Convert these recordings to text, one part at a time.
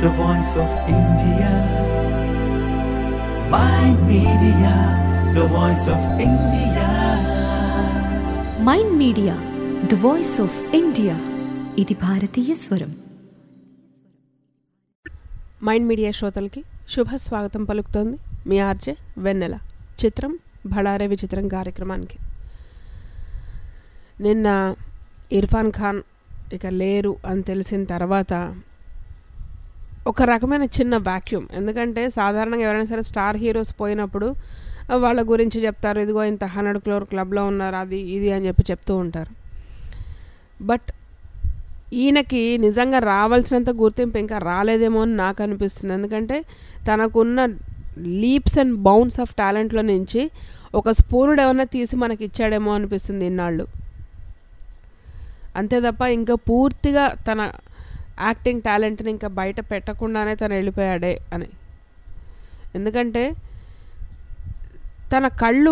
the voice of India. Mind Media, the voice of India. Mind media the voice of India ఇది భారతీయ స్వరం mind media శ్రోతలకి శుభ స్వాగతం పలుకుతోంది మీ ఆర్జే వెన్నెల చిత్రం భడారే విచిత్రం కార్యక్రమానికి నిన్న ఇర్ఫాన్ ఖాన్ ఇక లేరు అని తెలిసిన తర్వాత ఒక రకమైన చిన్న వాక్యూమ్ ఎందుకంటే సాధారణంగా ఎవరైనా సరే స్టార్ హీరోస్ పోయినప్పుడు ఆ, వాళ్ళ గురించి చెప్తారు ఇదిగో ఇంత హండ్రెడ్ క్లోర్ క్లబ్లో ఉన్నారు అది ఇది అని చెప్పి చెప్తూ ఉంటారు బట్ ఈయనకి నిజంగా రావాల్సినంత గుర్తింపు ఇంకా రాలేదేమో అని నాకు అనిపిస్తుంది ఎందుకంటే తనకున్న లీప్స్ అండ్ బౌన్స్ ఆఫ్ టాలెంట్లో నుంచి ఒక స్పూనుడు ఏమన్నా తీసి మనకి ఇచ్చాడేమో అనిపిస్తుంది ఇన్నాళ్ళు అంతే తప్ప ఇంకా పూర్తిగా తన యాక్టింగ్ టాలెంట్ని ఇంకా బయట పెట్టకుండానే తను వెళ్ళిపోయాడే అని ఎందుకంటే తన కళ్ళు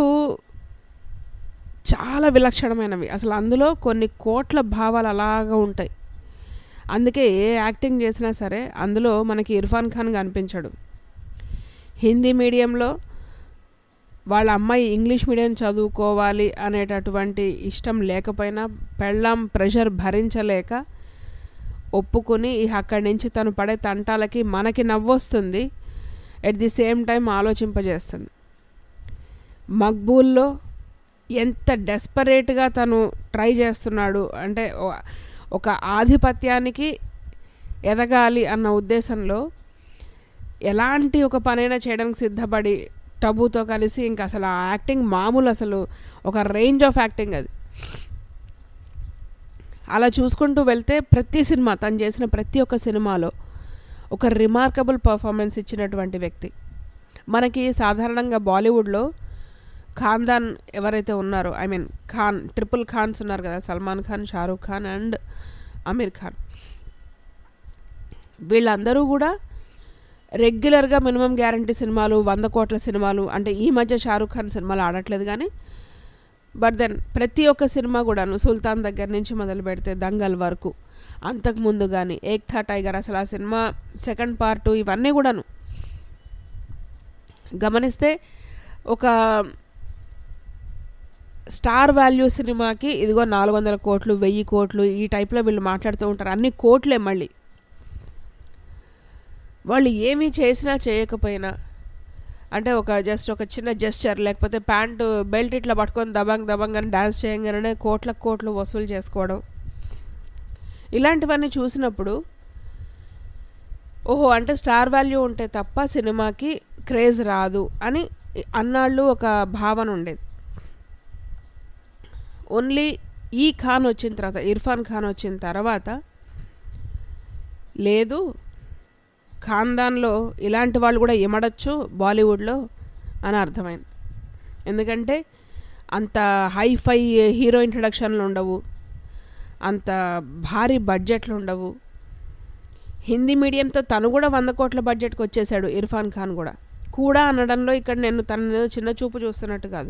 చాలా విలక్షణమైనవి అసలు అందులో కొన్ని కోట్ల భావాలు అలాగా ఉంటాయి అందుకే ఏ యాక్టింగ్ చేసినా సరే అందులో మనకి ఇర్ఫాన్ ఖాన్ కనిపించడు హిందీ మీడియంలో వాళ్ళ అమ్మాయి ఇంగ్లీష్ మీడియం చదువుకోవాలి అనేటటువంటి ఇష్టం లేకపోయినా పెళ్ళాం ప్రెషర్ భరించలేక ఒప్పుకొని ఈ అక్కడి నుంచి తను పడే తంటాలకి మనకి నవ్వొస్తుంది ఎట్ ది సేమ్ టైం ఆలోచింపజేస్తుంది మక్బూల్లో ఎంత డెస్పరేట్గా తను ట్రై చేస్తున్నాడు అంటే ఓ- ఒక ఆధిపత్యానికి ఎదగాలి అన్న ఉద్దేశంలో ఎలాంటి ఒక పనైనా చేయడానికి సిద్ధపడి టబుతో కలిసి ఇంకా అసలు ఆ యాక్టింగ్ మామూలు అసలు ఒక రేంజ్ ఆఫ్ యాక్టింగ్ అది అలా చూసుకుంటూ వెళ్తే ప్రతి సినిమా తను చేసిన ప్రతి ఒక్క సినిమాలో ఒక రిమార్కబుల్ పర్ఫార్మెన్స్ ఇచ్చినటువంటి వ్యక్తి మనకి సాధారణంగా బాలీవుడ్లో ఖాన్దాన్ ఎవరైతే ఉన్నారో I mean Khan triple Khans ఉన్నారు కదా సల్మాన్ ఖాన్ షారూక్ ఖాన్ అండ్ అమీర్ ఖాన్ వీళ్ళందరూ కూడా రెగ్యులర్గా మినిమం గ్యారంటీ సినిమాలు వంద కోట్ల సినిమాలు అంటే ఈ మధ్య షారూక్ ఖాన్ సినిమాలు ఆడట్లేదు కానీ బట్ దెన్ ప్రతి ఒక్క సినిమా కూడాను సుల్తాన్ దగ్గర నుంచి మొదలు పెడితే దంగల్ వరకు అంతకుముందు కానీ ఏక్థా టైగర్ అసలు ఆ సినిమా సెకండ్ పార్ట్ ఇవన్నీ కూడాను గమనిస్తే ఒక స్టార్ వాల్యూ సినిమాకి ఇదిగో నాలుగు వందల కోట్లు వెయ్యి కోట్లు ఈ టైప్లో వీళ్ళు మాట్లాడుతూ ఉంటారు అన్ని కోట్లే మళ్ళీ వాళ్ళు ఏమీ చేసినా చేయకపోయినా అంటే ఒక జస్ట్ ఒక చిన్న జెస్చర్ లేకపోతే ప్యాంటు బెల్ట్ ఇట్లా పట్టుకొని దబంగ్ దబంగ్ అని డ్యాన్స్ చేయగానే కోట్ల కోట్లు వసూలు చేసుకోవడం ఇలాంటివన్నీ చూసినప్పుడు ఓహో అంటే స్టార్ వాల్యూ ఉంటే తప్ప సినిమాకి క్రేజ్ రాదు అని అన్నాళ్ళు ఒక భావన ఉండేది ఓన్లీ ఈ ఖాన్ వచ్చిన తర్వాత ఇర్ఫాన్ ఖాన్ వచ్చిన తర్వాత లేదు ఖాన్దాన్లో ఇలాంటి వాళ్ళు కూడా ఇమడచ్చు బాలీవుడ్లో అని అర్థమైంది ఎందుకంటే అంత హైఫై హీరో ఇంట్రడక్షన్లు ఉండవు అంత భారీ బడ్జెట్లు ఉండవు హిందీ మీడియంతో తను కూడా వంద కోట్ల బడ్జెట్కి వచ్చేసాడు ఇర్ఫాన్ ఖాన్ కూడా కూడా అనడంలో ఇక్కడ నేను తన చిన్న చూపు చూస్తున్నట్టు కాదు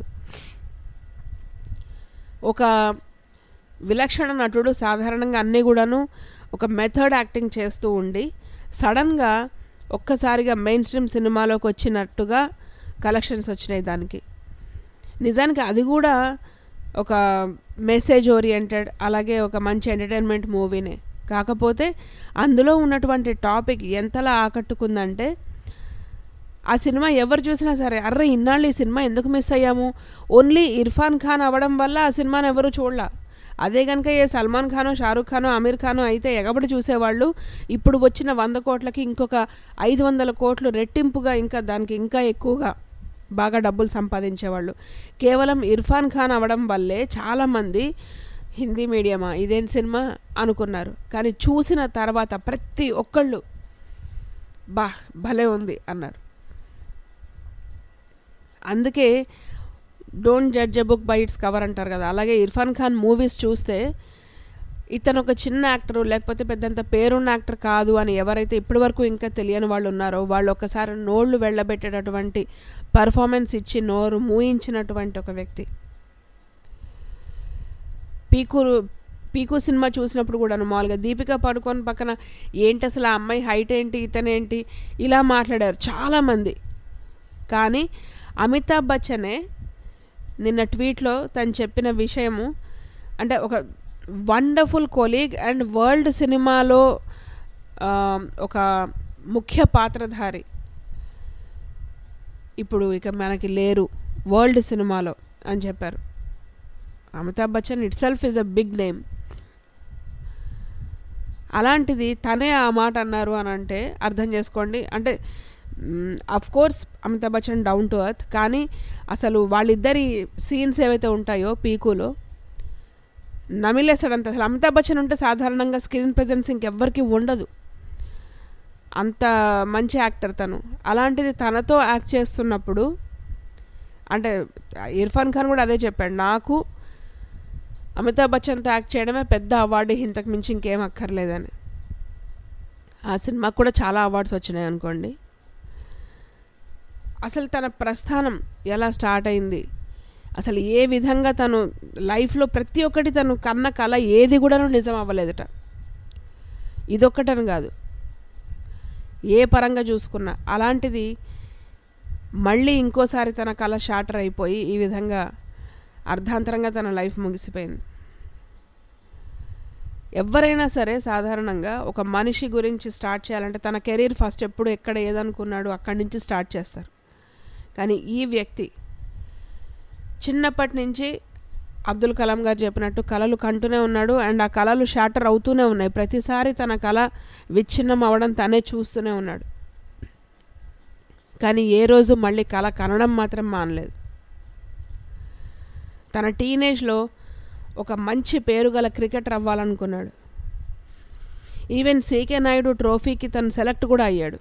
ఒక విలక్షణ నటుడు సాధారణంగా అన్నీ కూడాను ఒక మెథడ్ యాక్టింగ్ చేస్తూ ఉండి సడన్గా ఒక్కసారిగా మెయిన్ స్ట్రీమ్ సినిమాలోకి వచ్చినట్టుగా కలెక్షన్స్ వచ్చినాయి దానికి నిజానికి అది కూడా ఒక మెసేజ్ ఓరియంటెడ్ అలాగే ఒక మంచి ఎంటర్టైన్మెంట్ మూవీనే కాకపోతే అందులో ఉన్నటువంటి టాపిక్ ఎంతలా ఆకట్టుకుందంటే ఆ సినిమా ఎవరు చూసినా సరే అర్రే ఇన్నాళ్ళు ఈ సినిమా ఎందుకు మిస్ అయ్యాము ఓన్లీ ఇర్ఫాన్ ఖాన్ అవ్వడం వల్ల ఆ సినిమాని ఎవరు చూడలా అదే కనుక ఏ సల్మాన్ ఖాను షారూక్ ఖాను అమీర్ ఖాను అయితే ఎగబడి చూసేవాళ్ళు ఇప్పుడు వచ్చిన వంద కోట్లకి ఇంకొక ఐదు వందల కోట్లు రెట్టింపుగా ఇంకా దానికి ఇంకా ఎక్కువగా బాగా డబ్బులు సంపాదించేవాళ్ళు కేవలం ఇర్ఫాన్ ఖాన్ అవ్వడం వల్లే చాలామంది హిందీ మీడియమా ఇదేం సినిమా అనుకున్నారు కానీ చూసిన తర్వాత ప్రతి ఒక్కళ్ళు బా భలే ఉంది అన్నారు అందుకే don't judge a book by its cover అంటారు కదా అలాగే ఇర్ఫాన్ ఖాన్ మూవీస్ చూస్తే ఇతను ఒక చిన్న యాక్టర్ లేకపోతే పెద్దంత పేరున్న యాక్టర్ కాదు అని ఎవరైతే ఇప్పటి వరకు ఇంకా తెలియని వాళ్ళు ఉన్నారో వాళ్ళు ఒకసారి నోళ్ళు వెళ్ళబెట్టేటటువంటి పర్ఫార్మెన్స్ ఇచ్చి నోరు మూయించినటువంటి ఒక వ్యక్తి పీకు పీకు సినిమా చూసినప్పుడు కూడా మామూలుగా దీపిక పడుకొని పక్కన ఏంటి అసలు ఆ అమ్మాయి హైట్ ఏంటి ఇతనేంటి ఇలా మాట్లాడారు చాలామంది కానీ అమితాబ్ బచ్చనే నిన్న ట్వీట్లో తను చెప్పిన విషయము అంటే ఒక వండర్ఫుల్ కొలీగ్ అండ్ వరల్డ్ సినిమాలో ఆ, ఒక ముఖ్య పాత్రధారి ఇప్పుడు ఇక మనకి లేరు వరల్డ్ సినిమాలో అని చెప్పారు Amitabh Bachchan itself is a big name అలాంటిది తనే ఆ మాట అన్నారు అని అంటే అర్థం చేసుకోండి అంటే of course Amitabh Bachchan down to earth కానీ అసలు వాళ్ళిద్దరి సీన్స్ ఏవైతే ఉంటాయో పీకులో నమిలేస్తాడంత అసలు అమితాబ్ బచ్చన్ ఉంటే సాధారణంగా స్క్రీన్ ప్రెజెన్స్ ఇంకెవ్వరికి ఉండదు అంత మంచి యాక్టర్ తను అలాంటిది తనతో యాక్ట్ చేస్తున్నప్పుడు అంటే ఇర్ఫాన్ ఖాన్ కూడా అదే చెప్పాడు నాకు అమితాబ్ బచ్చన్తో యాక్ట్ చేయడమే పెద్ద అవార్డు ఇంతకు మించి ఇంకేం అక్కర్లేదని ఆ సినిమాకు కూడా చాలా అవార్డ్స్ వచ్చినాయి అనుకోండి అసలు తన ప్రస్థానం ఎలా స్టార్ట్ అయింది అసలు ఏ విధంగా తను లైఫ్లో ప్రతి ఒక్కటి తను కన్న కళ ఏది కూడా నిజం అవ్వలేదట ఇదొక్కటని కాదు ఏ పరంగా చూసుకున్నా అలాంటిది మళ్ళీ ఇంకోసారి తన కళ షాటర్ అయిపోయి ఈ విధంగా అర్ధాంతరంగా తన లైఫ్ ముగిసిపోయింది ఎవరైనా సరే సాధారణంగా ఒక మనిషి గురించి స్టార్ట్ చేయాలంటే తన కెరీర్ ఫస్ట్ ఎప్పుడు ఎక్కడ ఏదనుకున్నాడు అక్కడి నుంచి స్టార్ట్ చేస్తారు కానీ ఈ వ్యక్తి చిన్నప్పటి నుంచి అబ్దుల్ కలాం గారు చెప్పినట్టు కళలు కంటూనే ఉన్నాడు అండ్ ఆ కళలు షాటర్ అవుతూనే ఉన్నాయి ప్రతిసారి తన కళ విచ్ఛిన్నం అవ్వడం తనే చూస్తూనే ఉన్నాడు కానీ ఏ రోజు మళ్ళీ కళ కనడం మాత్రం మానలేదు తన టీనేజ్లో ఒక మంచి పేరు గల క్రికెటర్ అవ్వాలనుకున్నాడు ఈవెన్ సీకే నాయుడు ట్రోఫీకి తను సెలెక్ట్ కూడా అయ్యాడు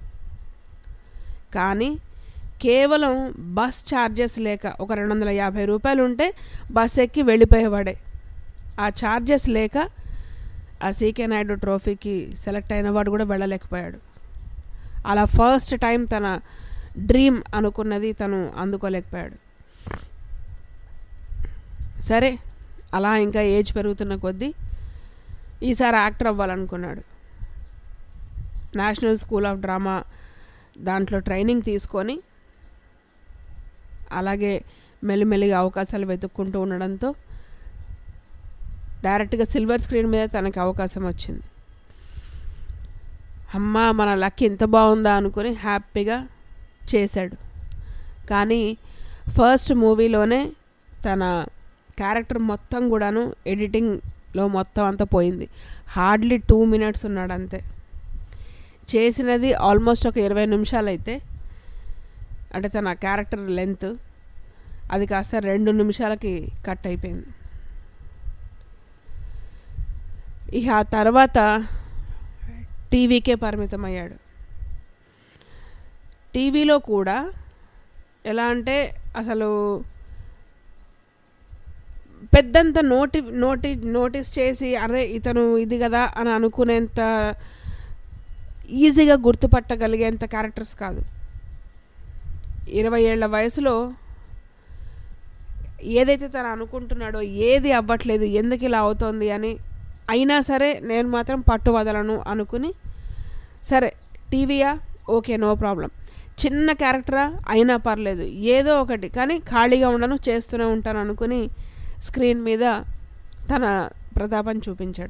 కానీ కేవలం బస్ ఛార్జెస్ లేక ఒక రెండు వందల యాభై రూపాయలు ఉంటే బస్ ఎక్కి వెళ్ళిపోయేవాడే ఆ ఛార్జెస్ లేక ఆ సీకే నాయుడు ట్రోఫీకి సెలెక్ట్ అయినవాడు కూడా వెళ్ళలేకపోయాడు అలా ఫస్ట్ టైం తన డ్రీమ్ అనుకున్నది తను అందుకోలేకపోయాడు సరే అలా ఇంకా ఏజ్ పెరుగుతున్న కొద్దీ ఈసారి యాక్టర్ అవ్వాలనుకున్నాడు నేషనల్ స్కూల్ ఆఫ్ డ్రామా దాంట్లో ట్రైనింగ్ తీసుకొని అలాగే మెల్లిమెల్లిగా అవకాశాలు వెతుక్కుంటూ ఉండడంతో డైరెక్ట్గా సిల్వర్ స్క్రీన్ మీద తనకి అవకాశం వచ్చింది అమ్మ మన లక్ ఎంత బాగుందా అనుకుని హ్యాపీగా చేశాడు కానీ ఫస్ట్ మూవీలోనే తన క్యారెక్టర్ మొత్తం కూడాను ఎడిటింగ్లో మొత్తం అంతా పోయింది హార్డ్లీ టూ మినిట్స్ ఉన్నాడు అంతే చేసినది ఆల్మోస్ట్ ఒక ఇరవై నిమిషాలు అయితే అంటే తన క్యారెక్టర్ లెంత్ అది కాస్త రెండు నిమిషాలకి కట్ అయిపోయింది ఇక ఆ తర్వాత టీవీకే పరిమితం అయ్యాడు టీవీలో కూడా ఎలా అంటే అసలు పెద్దంత నోటి నోటి నోటీస్ చేసి అరే ఇతను ఇది కదా అని అనుకునేంత ఈజీగా గుర్తుపట్టగలిగేంత క్యారెక్టర్స్ కాదు ఇరవై ఏళ్ల వయసులో ఏదైతే తను అనుకుంటున్నాడో ఏది అవ్వట్లేదు ఎందుకు ఇలా అవుతోంది అని అయినా సరే నేను మాత్రం పట్టు వదలను అనుకుని సరే టీవీయా ఓకే నో ప్రాబ్లం చిన్న క్యారెక్టరా అయినా పర్లేదు ఏదో ఒకటి కానీ ఖాళీగా ఉండను చేస్తూనే ఉంటాను అనుకుని స్క్రీన్ మీద తన ప్రతాపం చూపించాడు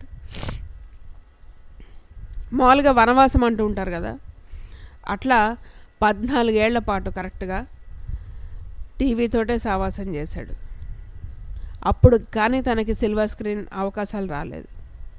మామూలుగా వనవాసం అంటూ ఉంటారు కదా అట్లా పద్నాలుగేళ్ల పాటు కరెక్ట్గా టీవీతోటే సావాసం చేశాడు అప్పుడు కానీ తనకి సిల్వర్ స్క్రీన్ అవకాశాలు రాలేదు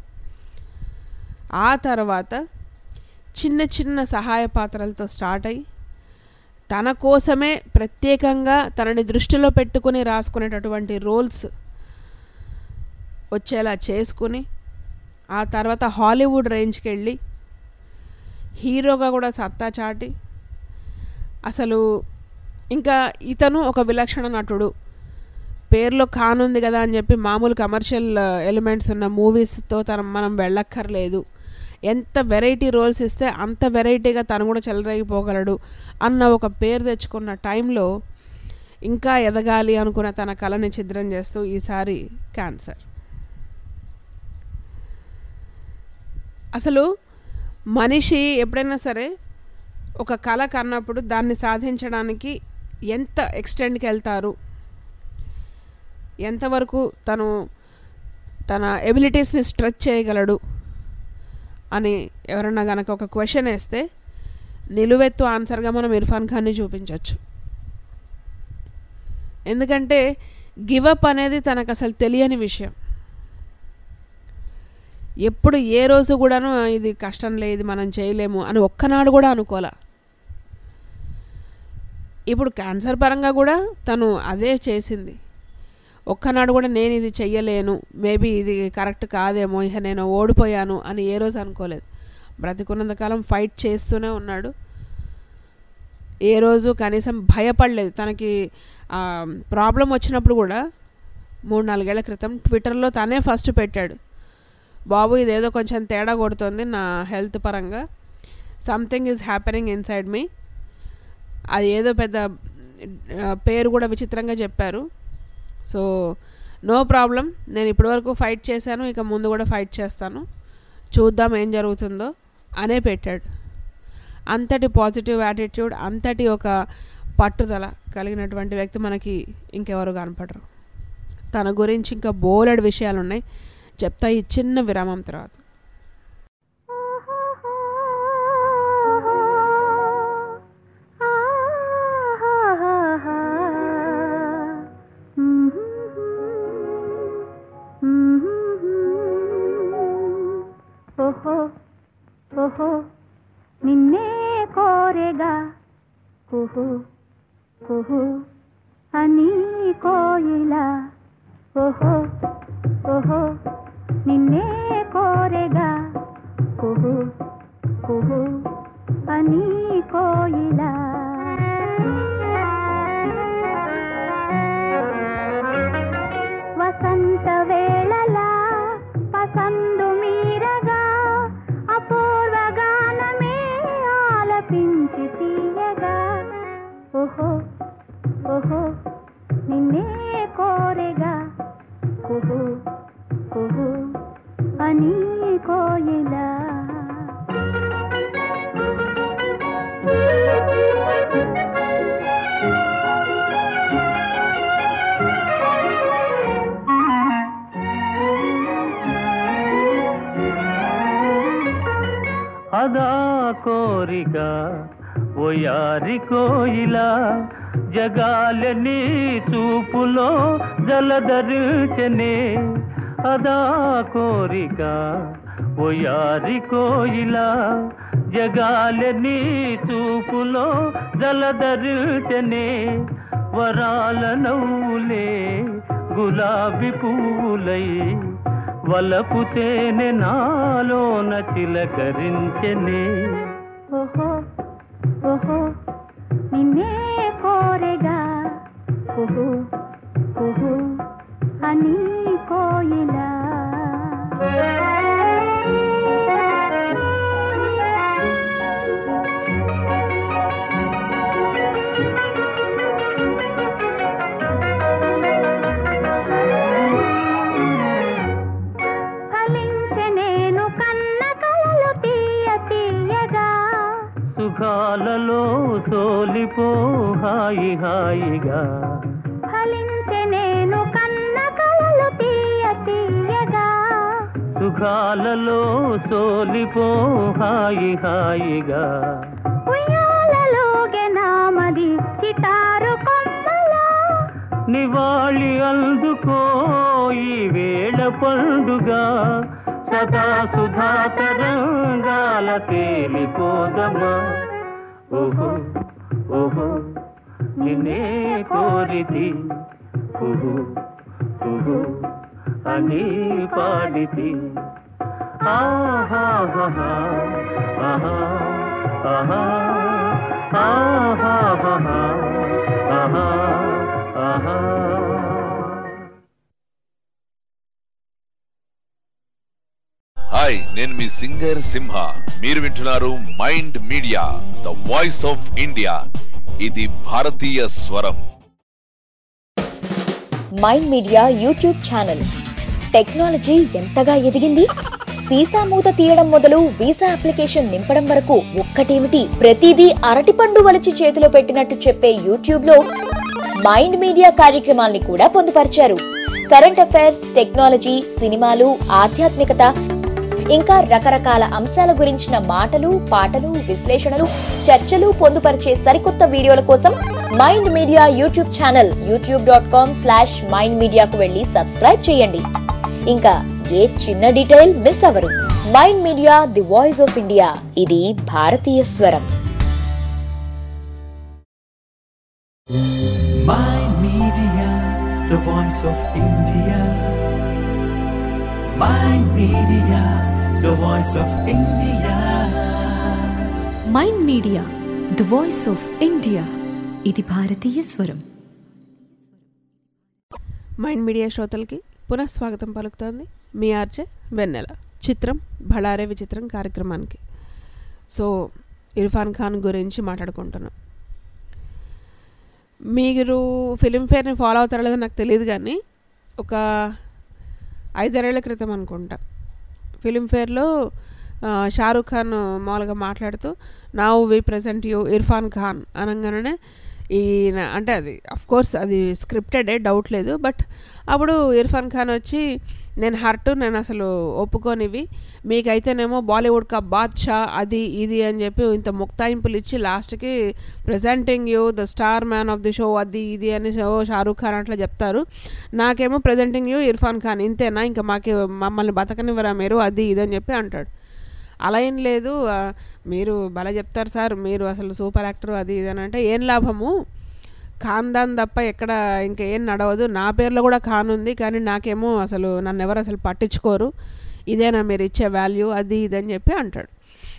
ఆ తర్వాత చిన్న చిన్న సహాయ పాత్రలతో స్టార్ట్ అయ్యి తన కోసమే ప్రత్యేకంగా తనని దృష్టిలో పెట్టుకుని రాసుకునేటటువంటి రోల్స్ వచ్చేలా చేసుకుని ఆ తర్వాత హాలీవుడ్ రేంజ్కి వెళ్ళి హీరోగా కూడా సత్తా చాటి అసలు ఇంకా ఇతను ఒక విలక్షణ నటుడు పేరులో ఖాన్ ఉంది కదా అని చెప్పి మామూలు కమర్షియల్ ఎలిమెంట్స్ ఉన్న మూవీస్తో తన మనం వెళ్ళక్కర్లేదు ఎంత వెరైటీ రోల్స్ ఇస్తే అంత వెరైటీగా తను కూడా చెలరేగిపోగలడు అన్న ఒక పేరు తెచ్చుకున్న టైంలో ఇంకా ఎదగాలి అనుకున్న తన కళని ఛిద్రం చేస్తూ ఈసారి క్యాన్సర్ అసలు మనిషి ఎప్పుడైనా సరే ఒక కళ కన్నప్పుడు దాన్ని సాధించడానికి ఎంత ఎక్స్టెండ్కి వెళ్తారు ఎంతవరకు తను తన ఎబిలిటీస్ని స్ట్రెచ్ చేయగలడు అని ఎవరన్నా గనక ఒక క్వశ్చన్ వేస్తే నిలువెత్తు ఆన్సర్గా మనం ఇర్ఫాన్ ఖాన్ని చూపించవచ్చు ఎందుకంటే గివప్ అనేది తనకు అసలు తెలియని విషయం ఎప్పుడు ఏ రోజు కూడాను ఇది కష్టం లేదు మనం చేయలేము అని ఒక్కనాడు కూడా అనుకోలే ఇప్పుడు క్యాన్సర్ పరంగా కూడా తను అదే చేసింది ఒక్కనాడు కూడా నేను ఇది చెయ్యలేను మేబీ ఇది కరెక్ట్ కాదేమో ఇక నేను ఓడిపోయాను అని ఏ రోజు అనుకోలేదు బ్రతికున్నంతకాలం ఫైట్ చేస్తూనే ఉన్నాడు ఏ రోజు కనీసం భయపడలేదు తనకి ప్రాబ్లం వచ్చినప్పుడు కూడా మూడు నాలుగేళ్ల క్రితం ట్విట్టర్లో తనే ఫస్ట్ పెట్టాడు బాబు ఇదేదో కొంచెం తేడా కొడుతుంది నా హెల్త్ పరంగా something is happening inside me అది ఏదో పెద్ద ఆ, పేరు కూడా విచిత్రంగా చెప్పారు సో నో ప్రాబ్లం నేను ఇప్పటివరకు ఫైట్ చేశాను ఇక ముందు కూడా ఫైట్ చేస్తాను చూద్దాం ఏం జరుగుతుందో అనే పెట్టాడు అంతటి పాజిటివ్ యాటిట్యూడ్ అంతటి ఒక పట్టుదల కలిగినటువంటి వ్యక్తి మనకి ఇంకెవరు కనపడరు తన గురించి ఇంకా బోలెడు విషయాలు ఉన్నాయి చెప్తా ఈ చిన్న విరామం తర్వాత ఓహో ఓహో నిన్నే కోరెగా కుహు కుహు అని కోయిలా ఓహో ఓహో నిన్నే కోరెగా కుహు కుహు అని కోయిలా వసంత వేళలా పసందు మీరగా అపూర్వ గానమే ఆలపించి తీయగా ఓహో ఓహో నిన్నే కోరెగా కుహు కుహు అని కోయిలా అదా కోరిక ఓయారి కోయిలా జగాలని చూపులో జలధరించనే అదా కోరిక ఓయారి కోయిలా జగాలని చూపులో జలధరించనే వరాల నవ్వులే గులాబీ పూలై వలపు తేనె నాలోన చిలకరించనే ఓహో ఓహో నిన్నే కోరెగా కుహు కుహు అని కోయిలా ఫలించె నేను కన్న కలలు తీయ తీయగా సుఖాలలో సోలిపో హాయి హాయిగా ఫలించె నేను కన్న కలలు తీయ తీయగా సుఖాలలో సోలిపో హాయి హాయిగా ఉయ్యాలలోగే నామది చిటారు కొమ్మలా నివాళి అందుకో ఈ వేళ పండుగ సదా సుధా తరంగాల తేలిపోదమా ఓహో ఓహో నిన్నే కోరితి కుహు కుహు అని పాడితి ఆహాహా ఆహా ఆహా ఆహాహా ఆహా ఆహా హాయ్ నేను మీ సింగర్ సింహ మీరు వింటున్నారు mind media the voice of India ఇది భారతీయ స్వరం mind media YouTube channel technology ఎంతగా ఎదిగింది సీసా మూత తీయడం మొదలు వీసా అప్లికేషన్ నింపడం వరకు ఒక్కటేమిటి ప్రతిదీ అరటిపండు వలిచి చేతిలో పెట్టినట్టు చెప్పే యూట్యూబ్ లో మైండ్ మీడియా కార్యక్రమాల్ని కూడా పొందుపరిచారు కరెంట్ అఫైర్స్ టెక్నాలజీ సినిమాలు ఆధ్యాత్మికత ఇంకా రకరకాల అంశాల గురించిన మాటలు పాటలు విశ్లేషణలు చర్చలు పొందుపరిచే సరికొత్త వీడియోల కోసం mind media YouTube channel YouTube dot com slash mind మీడియాకు వెళ్ళి సబ్స్క్రైబ్ చేయండి ఇంకా ఏ చిన్న డీటెయిల్ మిస్ అవరు mind media the voice of India ఇది భారతీయ స్వరం Mind Media, the voice of India. Mind Media, the voice of India. Mind media the voice of India ఇది భారతీయ స్వరం మైండ్ మీడియా శ్రోతలకి పునఃస్వాగతం పలుకుతోంది మీ ఆర్జే వెన్నెల చిత్రం భళారే విచిత్రం కార్యక్రమానికి సో ఇర్ఫాన్ ఖాన్ గురించి మాట్లాడుకుంటున్నాం మీరు ఫిలింఫేర్ని ఫాలో అవుతారో లేదో నాకు తెలియదు కానీ ఒక ఐదారేళ్ల క్రితం అనుకుంటా ఫిలింఫేర్లో షారూఖ్ ఖాన్ మామూలుగా మాట్లాడుతూ నా we present you Irrfan Khan అనగానే ఈయన అంటే అది అఫ్ కోర్స్ అది స్క్రిప్టెడే డౌట్ లేదు బట్ అప్పుడు ఇర్ఫాన్ ఖాన్ వచ్చి నేను హర్ట్ నేను అసలు ఒప్పుకోనివి మీకైతేనేమో బాలీవుడ్ కా బాద్షా అది ఇది అని చెప్పి ఇంత ముక్తాయింపులు ఇచ్చి లాస్ట్కి presenting you the star man of the show అది ఇది అని షో షారూఖ్ ఖాన్ అట్లా చెప్తారు నాకేమో ప్రజెంటింగ్ యూ ఇర్ఫాన్ ఖాన్ ఇంతేనా ఇంకా మాకే మమ్మల్ని బతకనివ్వరా మీరు అది ఇది అని చెప్పి అంటాడు అలా ఏం లేదు ఆ, మీరు భలే చెప్తారు సార్ మీరు అసలు సూపర్ యాక్టర్ అది ఇది అని అంటే ఏం లాభము ఖాన్దాన్ తప్ప ఎక్కడ ఇంకా ఏం నడవదు నా పేరులో కూడా ఖాన్ ఉంది కానీ నాకేమో అసలు నన్ను ఎవరు అసలు పట్టించుకోరు ఇదేనా మీరు ఇచ్చే వాల్యూ అది ఇది అని చెప్పి అంటాడు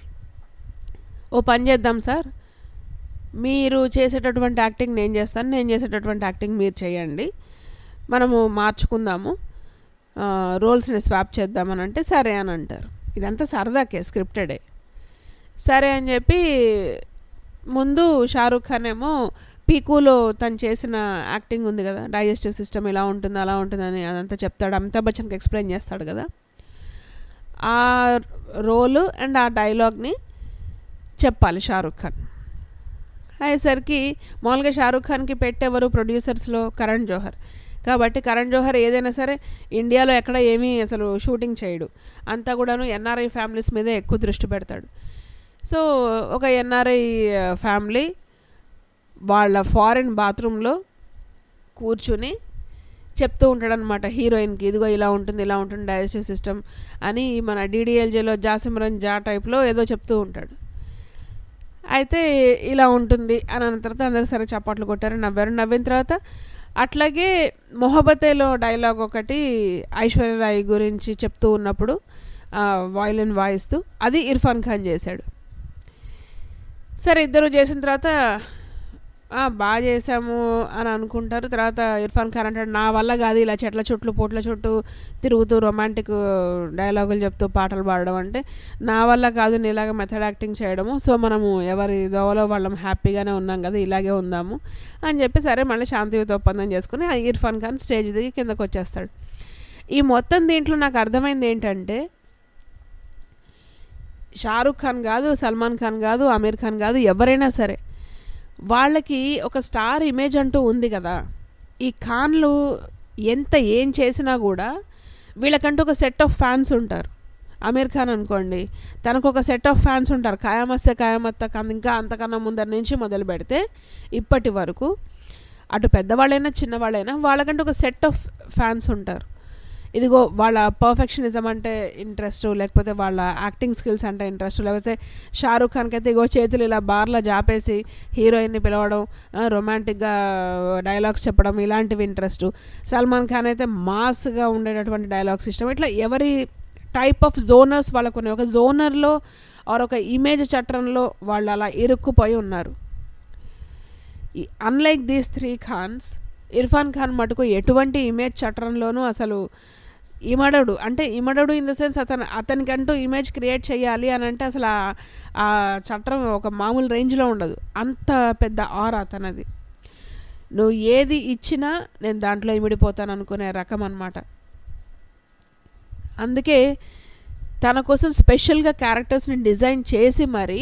ఓ పని చేద్దాం సార్ మీరు చేసేటటువంటి యాక్టింగ్ నేను చేస్తాను నేను చేసేటటువంటి యాక్టింగ్ మీరు చేయండి మనము మార్చుకుందాము ఆ, రోల్స్ని స్వాప్ చేద్దామని అంటే సరే అని అంటారు ఇదంతా సరదాకే స్క్రిప్టెడే సరే అని చెప్పి ముందు షారూఖ్ ఖాన్ ఏమో పీకూలో తను చేసిన యాక్టింగ్ ఉంది కదా డైజెస్టివ్ సిస్టమ్ ఇలా ఉంటుంది అలా ఉంటుందని అదంతా చెప్తాడు అమితాబ్ బచ్చన్కి ఎక్స్ప్లెయిన్ చేస్తాడు కదా ఆ రోలు అండ్ ఆ డైలాగ్ని చెప్పాలి షారూఖ్ ఖాన్ అయ్యేసరికి మామూలుగా షారూఖ్ ఖాన్కి పెట్టేవారు ప్రొడ్యూసర్స్లో కరణ్ జోహర్ కాబట్టి కరణ్ జోహర్ ఏదైనా సరే ఇండియాలో ఎక్కడ ఏమీ అసలు షూటింగ్ చేయడు అంతా కూడాను ఎన్ఆర్ఐ ఫ్యామిలీస్ మీదే ఎక్కువ దృష్టి పెడతాడు సో ఒక ఎన్ఆర్ఐ ఫ్యామిలీ వాళ్ళ ఫారిన్ బాత్రూంలో కూర్చుని చెప్తూ ఉంటాడనమాట హీరోయిన్కి ఇదిగో ఇలా ఉంటుంది ఇలా ఉంటుంది డైజెస్టివ్ సిస్టమ్ అని మన డీడీఎల్జేలో జాసిమరన్ జా టైప్లో ఏదో చెప్తూ ఉంటాడు అయితే ఇలా ఉంటుంది అని అన్న తర్వాత అందరూ సరే చప్పట్లు కొట్టారు నవ్వారు నవ్విన తర్వాత అట్లాగే మొహబతేలో డైలాగ్ ఒకటి ఐశ్వర్యరాయ్ గురించి చెప్తూ ఉన్నప్పుడు వాయిలిన్ వాయిస్తూ అది ఇర్ఫాన్ ఖాన్ చేశాడు సరే ఇద్దరు చేసిన తర్వాత "ఆ, బాగా చేసాము అని అనుకుంటారు తర్వాత ఇర్ఫాన్ ఖాన్ అంటాడు నా వల్ల కాదు ఇలా చెట్ల చుట్లు పోట్ల చుట్టూ తిరుగుతూ రొమాంటిక్ డైలాగులు చెప్తూ పాటలు పాడడం అంటే నా వల్ల కాదు నేను ఇలాగ మెథడ్ యాక్టింగ్ చేయడము సో మనము ఎవరి దోవలో వాళ్ళం హ్యాపీగానే ఉన్నాం కదా ఇలాగే ఉందాము అని చెప్పి సరే మళ్ళీ శాంతియుత ఒప్పందం చేసుకుని ఆ ఇర్ఫాన్ ఖాన్ స్టేజ్ దిగి కిందకు వచ్చేస్తాడు ఈ మొత్తం దీంట్లో నాకు అర్థమైంది ఏంటంటే షారుఖ్ ఖాన్ కాదు సల్మాన్ ఖాన్ కాదు అమీర్ ఖాన్ కాదు ఎవరైనా సరే వాళ్ళకి ఒక స్టార్ ఇమేజ్ అంటూ ఉంది కదా ఈ ఖాన్లు ఎంత ఏం చేసినా కూడా వీళ్ళకంటూ ఒక సెట్ ఆఫ్ ఫ్యాన్స్ ఉంటారు అమీర్ ఖాన్ అనుకోండి తనకు ఒక సెట్ ఆఫ్ ఫ్యాన్స్ ఉంటారు ఖాయామస్తే ఖాయామత్త కన్ ఇంకా అంతకన్నా ముందర నుంచి మొదలు పెడితే ఇప్పటి వరకు అటు పెద్దవాళ్ళైనా చిన్నవాళ్ళైనా వాళ్ళకంటూ ఒక సెట్ ఆఫ్ ఫ్యాన్స్ ఉంటారు ఇదిగో వాళ్ళ పర్ఫెక్షనిజం అంటే ఇంట్రెస్ట్ లేకపోతే వాళ్ళ యాక్టింగ్ స్కిల్స్ అంటే ఇంట్రెస్ట్ లేకపోతే షారూఖ్ ఖాన్కి అయితే ఇగో చేతులు ఇలా బార్లో జాపేసి హీరోయిన్ని పిలవడం రొమాంటిక్గా డైలాగ్స్ చెప్పడం ఇలాంటివి ఇంట్రెస్ట్ సల్మాన్ ఖాన్ అయితే మాస్గా ఉండేటటువంటి డైలాగ్స్ ఇష్టం ఇట్లా ఎవరి టైప్ ఆఫ్ జోనర్స్ వాళ్ళకు ఉన్నాయి ఒక జోనర్లో ఆర్ ఒక ఇమేజ్ చట్రంలో వాళ్ళు అలా ఇరుక్కుపోయి ఉన్నారు unlike these three Khans Irrfan Khan మటుకు ఎటువంటి ఇమేజ్ చట్రంలోనూ అసలు ఇమడడు అంటే ఇమడడు ఇన్ ద సెన్స్ అతను అతనికంటూ ఇమేజ్ క్రియేట్ చేయాలి అని అంటే అసలు ఆ- ఆ చట్రం ఒక మామూలు రేంజ్లో ఉండదు అంత పెద్ద ఆర్ అతనది నువ్వు ఏది ఇచ్చినా నేను దాంట్లో ఇమిడిపోతాను అనుకునే రకం అనమాట అందుకే తన కోసం స్పెషల్గా క్యారెక్టర్స్ని డిజైన్ చేసి మరి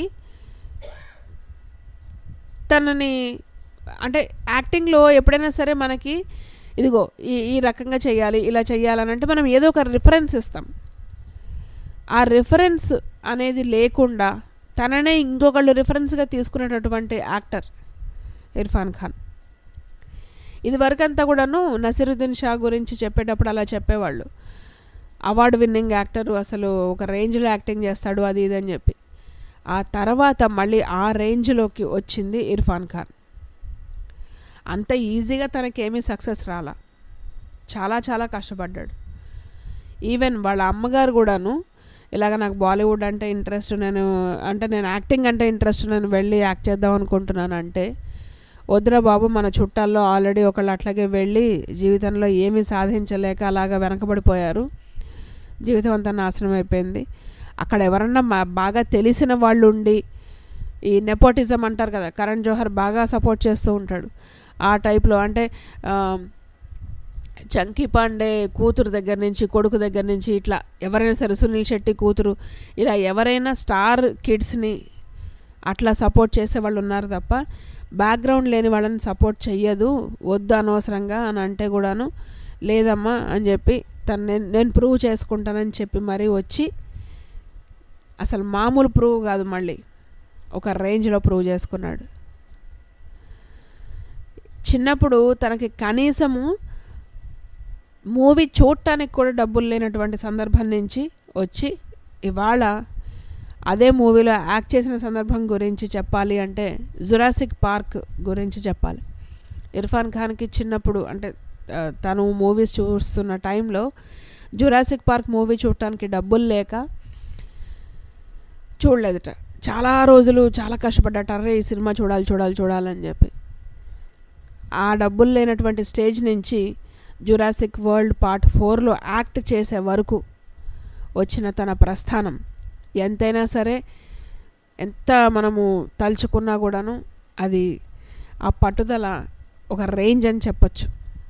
తనని అంటే యాక్టింగ్లో ఎప్పుడైనా సరే మనకి ఇదిగో ఈ ఈ రకంగా చేయాలి ఇలా చేయాలని అంటే మనం ఏదో ఒక రిఫరెన్స్ ఇస్తాం ఆ రిఫరెన్స్ అనేది లేకుండా తననే ఇంకొకళ్ళు రిఫరెన్స్గా తీసుకునేటటువంటి యాక్టర్ ఇర్ఫాన్ ఖాన్ ఇది వరకంతా కూడాను నసీరుద్దీన్ షా గురించి చెప్పేటప్పుడు అలా చెప్పేవాళ్ళు అవార్డు విన్నింగ్ యాక్టర్ అసలు ఒక రేంజ్లో యాక్టింగ్ చేస్తాడు అది ఇది అని చెప్పి ఆ తర్వాత మళ్ళీ ఆ రేంజ్లోకి వచ్చింది ఇర్ఫాన్ ఖాన్ అంత ఈజీగా తనకేమీ సక్సెస్ రాలా చాలా చాలా కష్టపడ్డాడు ఈవెన్ వాళ్ళ అమ్మగారు కూడాను ఇలాగ నాకు బాలీవుడ్ అంటే ఇంట్రెస్ట్ నేను అంటే నేను యాక్టింగ్ అంటే ఇంట్రెస్ట్ నేను వెళ్ళి యాక్ట్ చేద్దాం అనుకుంటున్నాను అంటే వద్దురా బాబు మన చుట్టాల్లో ఆల్రెడీ ఒకళ్ళు అట్లాగే వెళ్ళి జీవితంలో ఏమీ సాధించలేక అలాగ వెనకబడిపోయారు జీవితం అంతా నాశనం అయిపోయింది అక్కడ ఎవరన్నా మా బాగా తెలిసిన వాళ్ళు ఉండి ఈ నెపోటిజం అంటారు కదా కరణ్ జోహర్ బాగా సపోర్ట్ చేస్తూ ఉంటాడు ఆ టైప్లో అంటే ఆ, చంకీ పాండే కూతురు దగ్గర నుంచి కొడుకు దగ్గర నుంచి ఇట్లా ఎవరైనా సరే సునీల్ శెట్టి కూతురు ఇలా ఎవరైనా స్టార్ కిడ్స్ని అట్లా సపోర్ట్ చేసే వాళ్ళు ఉన్నారు తప్ప బ్యాక్గ్రౌండ్ లేని వాళ్ళని సపోర్ట్ చెయ్యదు వద్దు అనవసరంగా అని అంటే కూడాను లేదమ్మా అని చెప్పి తను నేను నేను ప్రూవ్ చేసుకుంటానని చెప్పి మరీ వచ్చి అసలు మామూలు ప్రూవ్ కాదు మళ్ళీ ఒక రేంజ్లో ప్రూవ్ చేసుకున్నాడు చిన్నప్పుడు తనకి కనీసము మూవీ చూడటానికి కూడా డబ్బులు లేనటువంటి సందర్భం నుంచి వచ్చి ఇవాళ అదే మూవీలో యాక్ట్ చేసిన సందర్భం గురించి చెప్పాలి అంటే జురాసిక్ పార్క్ గురించి చెప్పాలి ఇర్ఫాన్ ఖాన్కి చిన్నప్పుడు అంటే ఆ, తను మూవీస్ చూస్తున్న టైంలో జురాసిక్ పార్క్ మూవీ చూడటానికి డబ్బులు లేక చూడలేదట చాలా రోజులు చాలా కష్టపడ్డట అరే ఈ సినిమా చూడాలి చూడాలి చూడాలని చెప్పి ఆ డబ్బులు లేనటువంటి స్టేజ్ నుంచి జురాసిక్ వరల్డ్ పార్ట్ ఫోర్లో యాక్ట్ చేసే వరకు వచ్చిన తన ప్రస్థానం ఎంతైనా సరే ఎంత మనము తలుచుకున్నా కూడాను అది ఆ పట్టుదల ఒక రేంజ్ అని చెప్పొచ్చు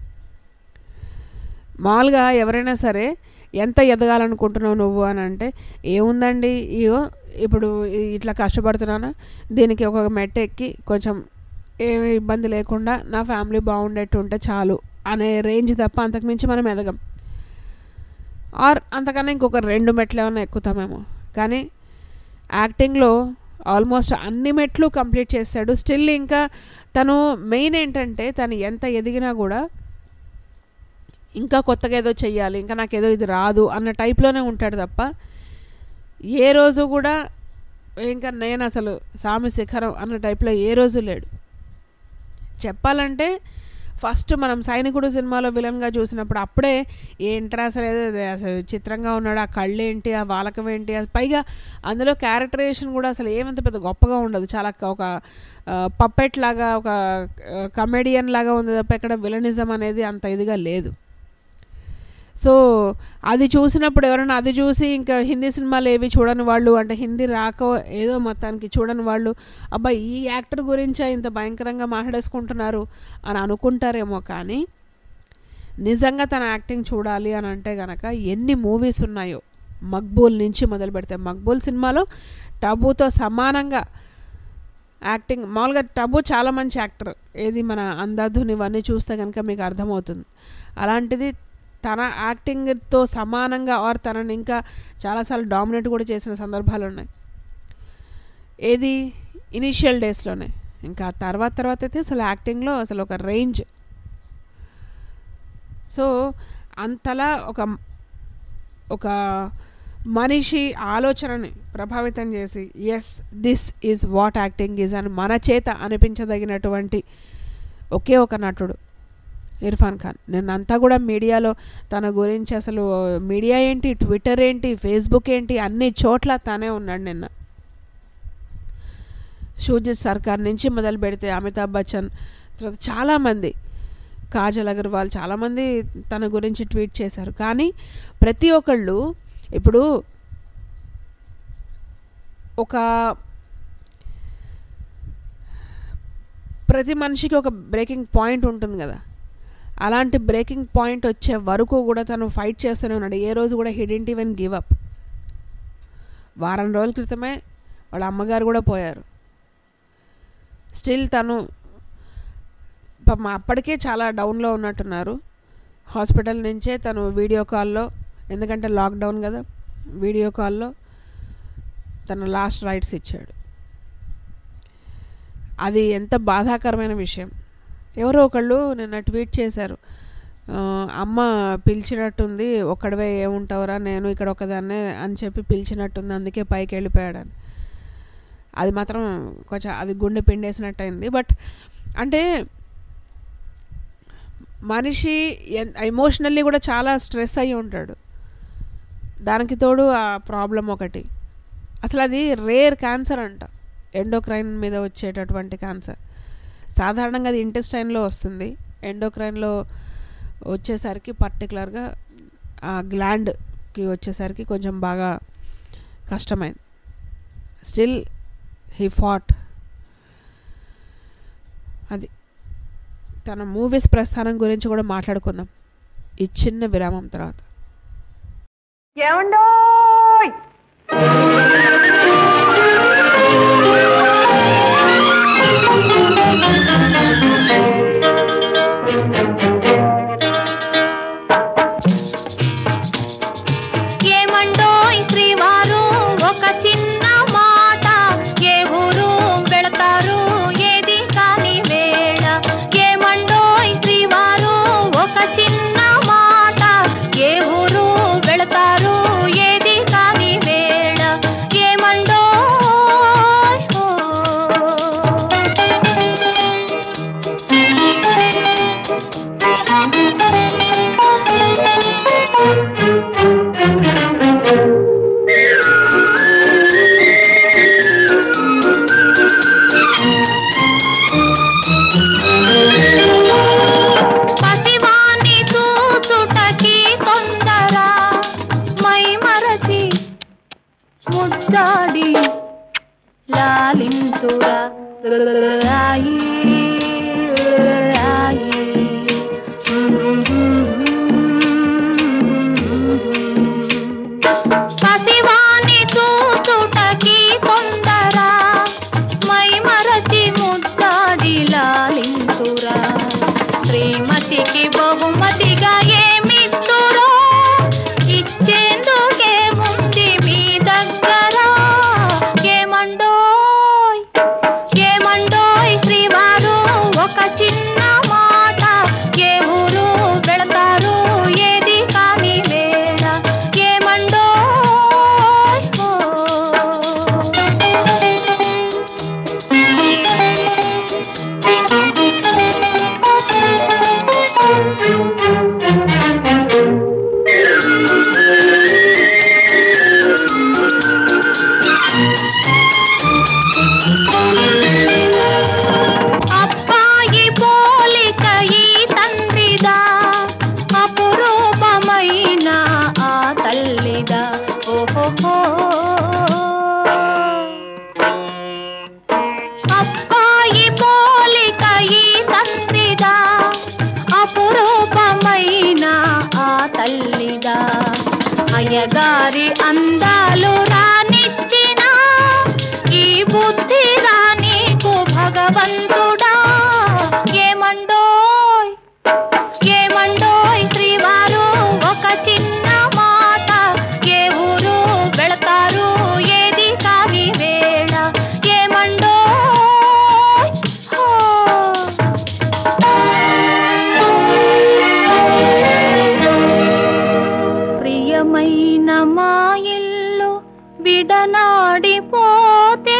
మామూలుగా ఎవరైనా సరే ఎంత ఎదగాలనుకుంటున్నావు నువ్వు అని అంటే ఏముందండి ఇగో ఇప్పుడు ఇ- ఇట్లా కష్టపడుతున్నాను దీనికి ఒక మెట్ట ఎక్కి కొంచెం ఏమి ఇబ్బంది లేకుండా నా ఫ్యామిలీ బాగుండేట్టు ఉంటే చాలు అనే రేంజ్ తప్ప అంతకుమించి మనం ఎదగం ఆర్ అంతకన్నా ఇంకొక రెండు మెట్లు ఏమైనా ఎక్కుతామేమో కానీ యాక్టింగ్లో ఆల్మోస్ట్ అన్ని మెట్లు కంప్లీట్ చేశాడు స్టిల్ ఇంకా తను మెయిన్ ఏంటంటే తను ఎంత ఎదిగినా కూడా ఇంకా కొత్తగా ఏదో చెయ్యాలి ఇంకా నాకు ఏదో ఇది రాదు అన్న టైప్లోనే ఉంటాడు తప్ప ఏ రోజు కూడా ఇంకా నేను అసలు సామి శిఖరం అన్న టైప్లో ఏ రోజు లేడు చెప్పాలంటే ఫస్ట్ మనం సైనికుడు సినిమాలో విలన్గా చూసినప్పుడు అప్పుడే ఏంట్రా అసలు ఏదో ఇది అసలు చిత్రంగా ఉన్నాడు ఆ కళ్ళు ఏంటి ఆ వాలకం ఏంటి అది పైగా అందులో క్యారెక్టరేషన్ కూడా అసలు ఏమంత పెద్ద గొప్పగా ఉండదు చాలా క- ఒక పప్పెట్ లాగా ఒక కమెడియన్ లాగా ఉంది తప్ప ఇక్కడ విలనిజం అనేది అంత ఇదిగా లేదు సో అది చూసినప్పుడు ఎవరైనా అది చూసి ఇంకా హిందీ సినిమాలు ఏవి చూడని వాళ్ళు అంటే హిందీ రాక ఏదో మొత్తానికి చూడని వాళ్ళు అబ్బా ఈ యాక్టర్ గురించే ఇంత భయంకరంగా మాట్లాడేసుకుంటున్నారు అని అనుకుంటారేమో కానీ నిజంగా తన యాక్టింగ్ చూడాలి అని అంటే గనక ఎన్ని మూవీస్ ఉన్నాయో మక్బూల్ నుంచి మొదలు పెడితే మక్బూల్ సినిమాలో టబుతో సమానంగా యాక్టింగ్ మామూలుగా టబు చాలా మంచి యాక్టర్ ఏది మన అందాధుని ఇవన్నీ చూస్తే కనుక మీకు అర్థమవుతుంది అలాంటిది తన యాక్టింగ్తో సమానంగా ఆర్ తనని ఇంకా చాలాసార్లు డామినేట్ కూడా చేసిన సందర్భాలు ఉన్నాయి ఏది ఇనీషియల్ డేస్లోనే ఇంకా తర్వాత తర్వాత అయితే అసలు యాక్టింగ్లో అసలు ఒక రేంజ్ సో అంతలా ఒక ఒక మనిషి ఆలోచనని ప్రభావితం చేసి yes this is what acting is అని మన చేత అనిపించదగినటువంటి ఒకే ఒక నటుడు ఇర్ఫాన్ ఖాన్ నేను అంతా కూడా మీడియాలో తన గురించి అసలు మీడియా ఏంటి ట్విట్టర్ ఏంటి ఫేస్బుక్ ఏంటి అన్ని చోట్ల తనే ఉన్నాడు నిన్న షూజిత్ సర్కార్ నుంచి మొదలు పెడితే అమితాబ్ బచ్చన్ తర్వాత చాలామంది కాజల్ అగర్వాల్ చాలామంది తన గురించి ట్వీట్ చేశారు కానీ ప్రతి ఒక్కళ్ళు ఇప్పుడు ఒక ప్రతి మనిషికి ఒక బ్రేకింగ్ పాయింట్ ఉంటుంది కదా అలాంటి బ్రేకింగ్ పాయింట్ వచ్చే వరకు కూడా తను ఫైట్ చేస్తూనే ఉన్నాడు ఏ రోజు కూడా హిడెంట్ ఈవెన్ గివ్ అప్ వారం రోజుల క్రితమే వాళ్ళ అమ్మగారు కూడా పోయారు స్టిల్ తను పాపం అప్పటికే చాలా డౌన్లో ఉన్నట్టున్నారు హాస్పిటల్ నుంచే తను వీడియో కాల్లో ఎందుకంటే లాక్డౌన్ కదా వీడియో కాల్లో తన లాస్ట్ రైట్స్ ఇచ్చాడు అది ఎంత బాధాకరమైన విషయం ఎవరో ఒకళ్ళు నిన్న ట్వీట్ చేశారు ఆ, అమ్మ పిలిచినట్టుంది ఒక్కడవే ఏముంటావురా నేను ఇక్కడ ఒకదాన్నే అని చెప్పి పిలిచినట్టుంది అందుకే పైకి వెళ్ళిపోయాడని అది మాత్రం కొంచెం అది గుండె పిండేసినట్టు అయింది బట్ అంటే మనిషి ఎమోషనల్లీ కూడా చాలా స్ట్రెస్ అయ్యి ఉంటాడు దానికి తోడు ఆ ప్రాబ్లం ఒకటి అసలు అది రేర్ క్యాన్సర్ అంట ఎండోక్రైన్ మీద వచ్చేటటువంటి క్యాన్సర్ సాధారణంగా అది ఇంటెస్టైన్లో వస్తుంది ఎండోక్రైన్లో వచ్చేసరికి పర్టికులర్గా ఆ గ్లాండ్కి వచ్చేసరికి కొంచెం బాగా కష్టమైంది స్టిల్ హీ ఫాట్ అది తన మూవీస్ ప్రస్థానం గురించి కూడా మాట్లాడుకుందాం ఈ చిన్న విరామం తర్వాత ఏమండోయ్ ఏమండోయ్ శ్రీవారు ఒక చిన్న మాట ఏ ఊరు వెళతారు ఏది కాని వేళ ఏమండోయ్ శ్రీవారు ఒక చిన్న మాట ఏ ఊరు వెళతారు ఏది కాని వేళ ఏమండోయ్ ఓ. పసివాణ్ణి చూచుటకి తొందర మై మరచి ముద్దాడి లాలించురా రాయి రాయి పసివాణ్ణి చూచుటకి తొందర మై మరచి ముద్దాడి లాలించురా శ్రీమతికి బహుమతిగా ఏమిస్తురో ఇచ్చేందుకే ముందు మీ దగ్గర ఏమండోయ్ ఏమండోయ్ శ్రీవారు ఒక చిన్న మాట ఏ ఊరు వెళతారు ఏది కాని వేళ ఏమండోయ్ ఓ. అబ్బాయి పోలిక ఈ తండ్రిదా అపురూపమైన ఆ తల్లిదా ఓహో అబ్బాయి పోలిక ఈ తండ్రిదా అపురూపమైన ఆ తల్లిదా అయ్యగారి అందాలు రానిచ్చిన ఈ బుద్ధి రానీకు భగవంతుడా ఏమండోయ్ ఏమండోయ్ శ్రీవారు ఒక చిన్న మాట ఏ ఊరు వెళతారు ఏది కాని వేళ ఏమండోయ్ హో. ప్రియమైన మా ఇల్లు విడనాడిపోతే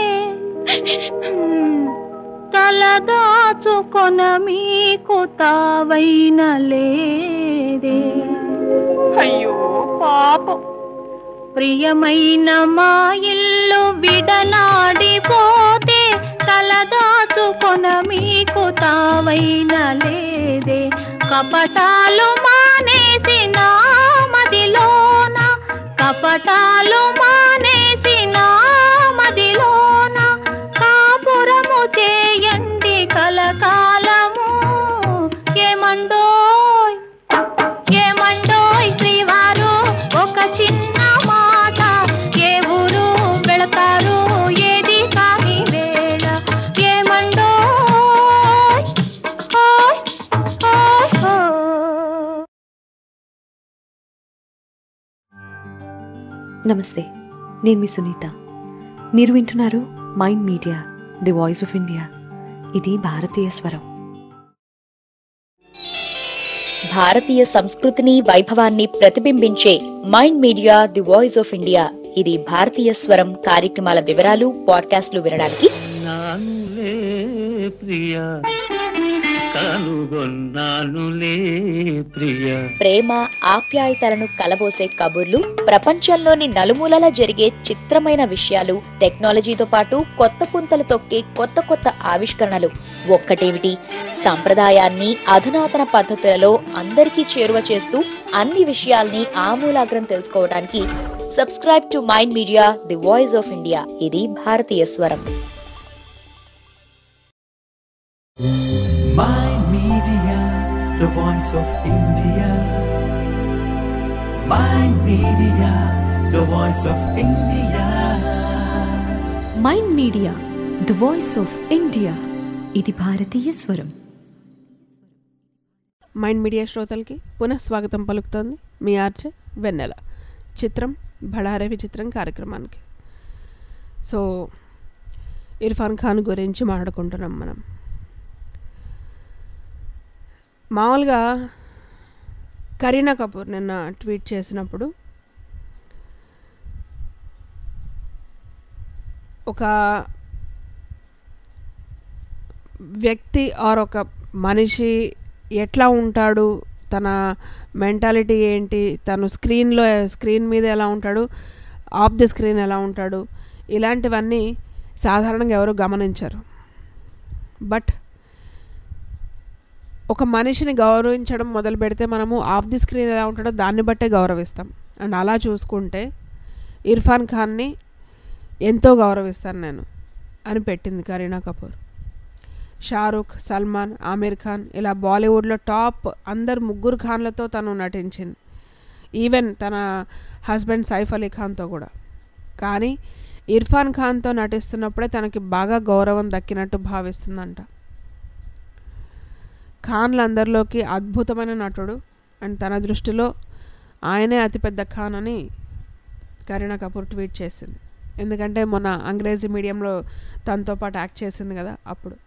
తలదాచుకొన మీకు తావైన లేదే అయ్యో పాపం ప్రియమైన మా ఇల్లు విడనాడిపోతే తలదాచుకొన మీకు తావైన లేదే కపటాలు మానేసి నా మదిలోన కపటాలు మానేసి నా మదిలోన కాపురము చేయండి కలకాలము ఏమండోయ్ ఏమండోయ్ శ్రీవారు ఒక చిన్న మాట ఏ ఊరు నమస్తే నేను మీ సునీత మీరు వింటున్నారు mind media the voice of India ఇది భారతీయ స్వరం భారతీయ సంస్కృతిని వైభవాన్ని ప్రతిబింబించే mind media the voice of India ఇది భారతీయ స్వరం కార్యక్రమాల వివరాలు పాడ్కాస్ట్లు వినడానికి నానులే ప్రియ కనుగొన్నానులే ప్రియ ప్రేమ ఆప్యాయతలను కలబోసే కబుర్లు ప్రపంచంలోని నలుమూలలా జరిగే చిత్రమైన విషయాలు టెక్నాలజీతో పాటు కొత్త పుంతలు తొక్కే కొత్త కొత్త ఆవిష్కరణలు ఒక్కటేమిటి సంప్రదాయాన్ని అధునాతన పద్ధతులలో అందరికీ చేరువ చేస్తూ అన్ని విషయాల్ని ఆమూలాగ్రం తెలుసుకోవడానికి subscribe to mind media the voice of India ఇది భారతీయ స్వరం Mind Media, the voice of India. Mind Media, the voice of India. Mind media the voice of India ఇది భారతీయ స్వరం మైండ్ మీడియా శ్రోతలకి పునః స్వాగతం పలుకుతోంది మీ ఆర్చే వెన్నెల చిత్రం బడారే విచిత్రం కార్యక్రమానికి సో ఇర్ఫాన్ ఖాన్ గురించి మాట్లాడుకుంటున్నాం మనం మామూలుగా కరీనా కపూర్ నిన్న ట్వీట్ చేసినప్పుడు ఒక వ్యక్తి ఆర్ ఒక మనిషి ఎట్లా ఉంటాడు తన మెంటాలిటీ ఏంటి తను స్క్రీన్లో స్క్రీన్ మీద ఎలా ఉంటాడు ఆఫ్ ది స్క్రీన్ ఎలా ఉంటాడు ఇలాంటివన్నీ సాధారణంగా ఎవరు గమనించరు బట్ ఒక మనిషిని గౌరవించడం మొదలు పెడితే మనము ఆఫ్ ది స్క్రీన్ ఎలా ఉంటాడో దాన్ని బట్టే గౌరవిస్తాం అండ్ అలా చూసుకుంటే ఇర్ఫాన్ ఖాన్ని ఎంతో గౌరవిస్తాను నేను అని పెట్టింది కరీనా కపూర్ షారుఖ్ సల్మాన్ ఆమీర్ ఖాన్ ఇలా బాలీవుడ్లో టాప్ అందరు ముగ్గురు ఖాన్లతో తను నటించింది ఈవెన్ తన హస్బెండ్ సైఫ్ అలీ ఖాన్తో కూడా కానీ ఇర్ఫాన్ ఖాన్తో నటిస్తున్నప్పుడే తనకి బాగా గౌరవం దక్కినట్టు భావిస్తుందంట ఖాన్లందరిలోకి అద్భుతమైన నటుడు అండ్ తన దృష్టిలో ఆయనే అతిపెద్ద ఖాన్ అని కరీనా కపూర్ ట్వీట్ చేసింది ఎందుకంటే మొన్న అంగ్రేజీ మీడియంలో తనతో పాటు యాక్ట్ చేసింది కదా అప్పుడు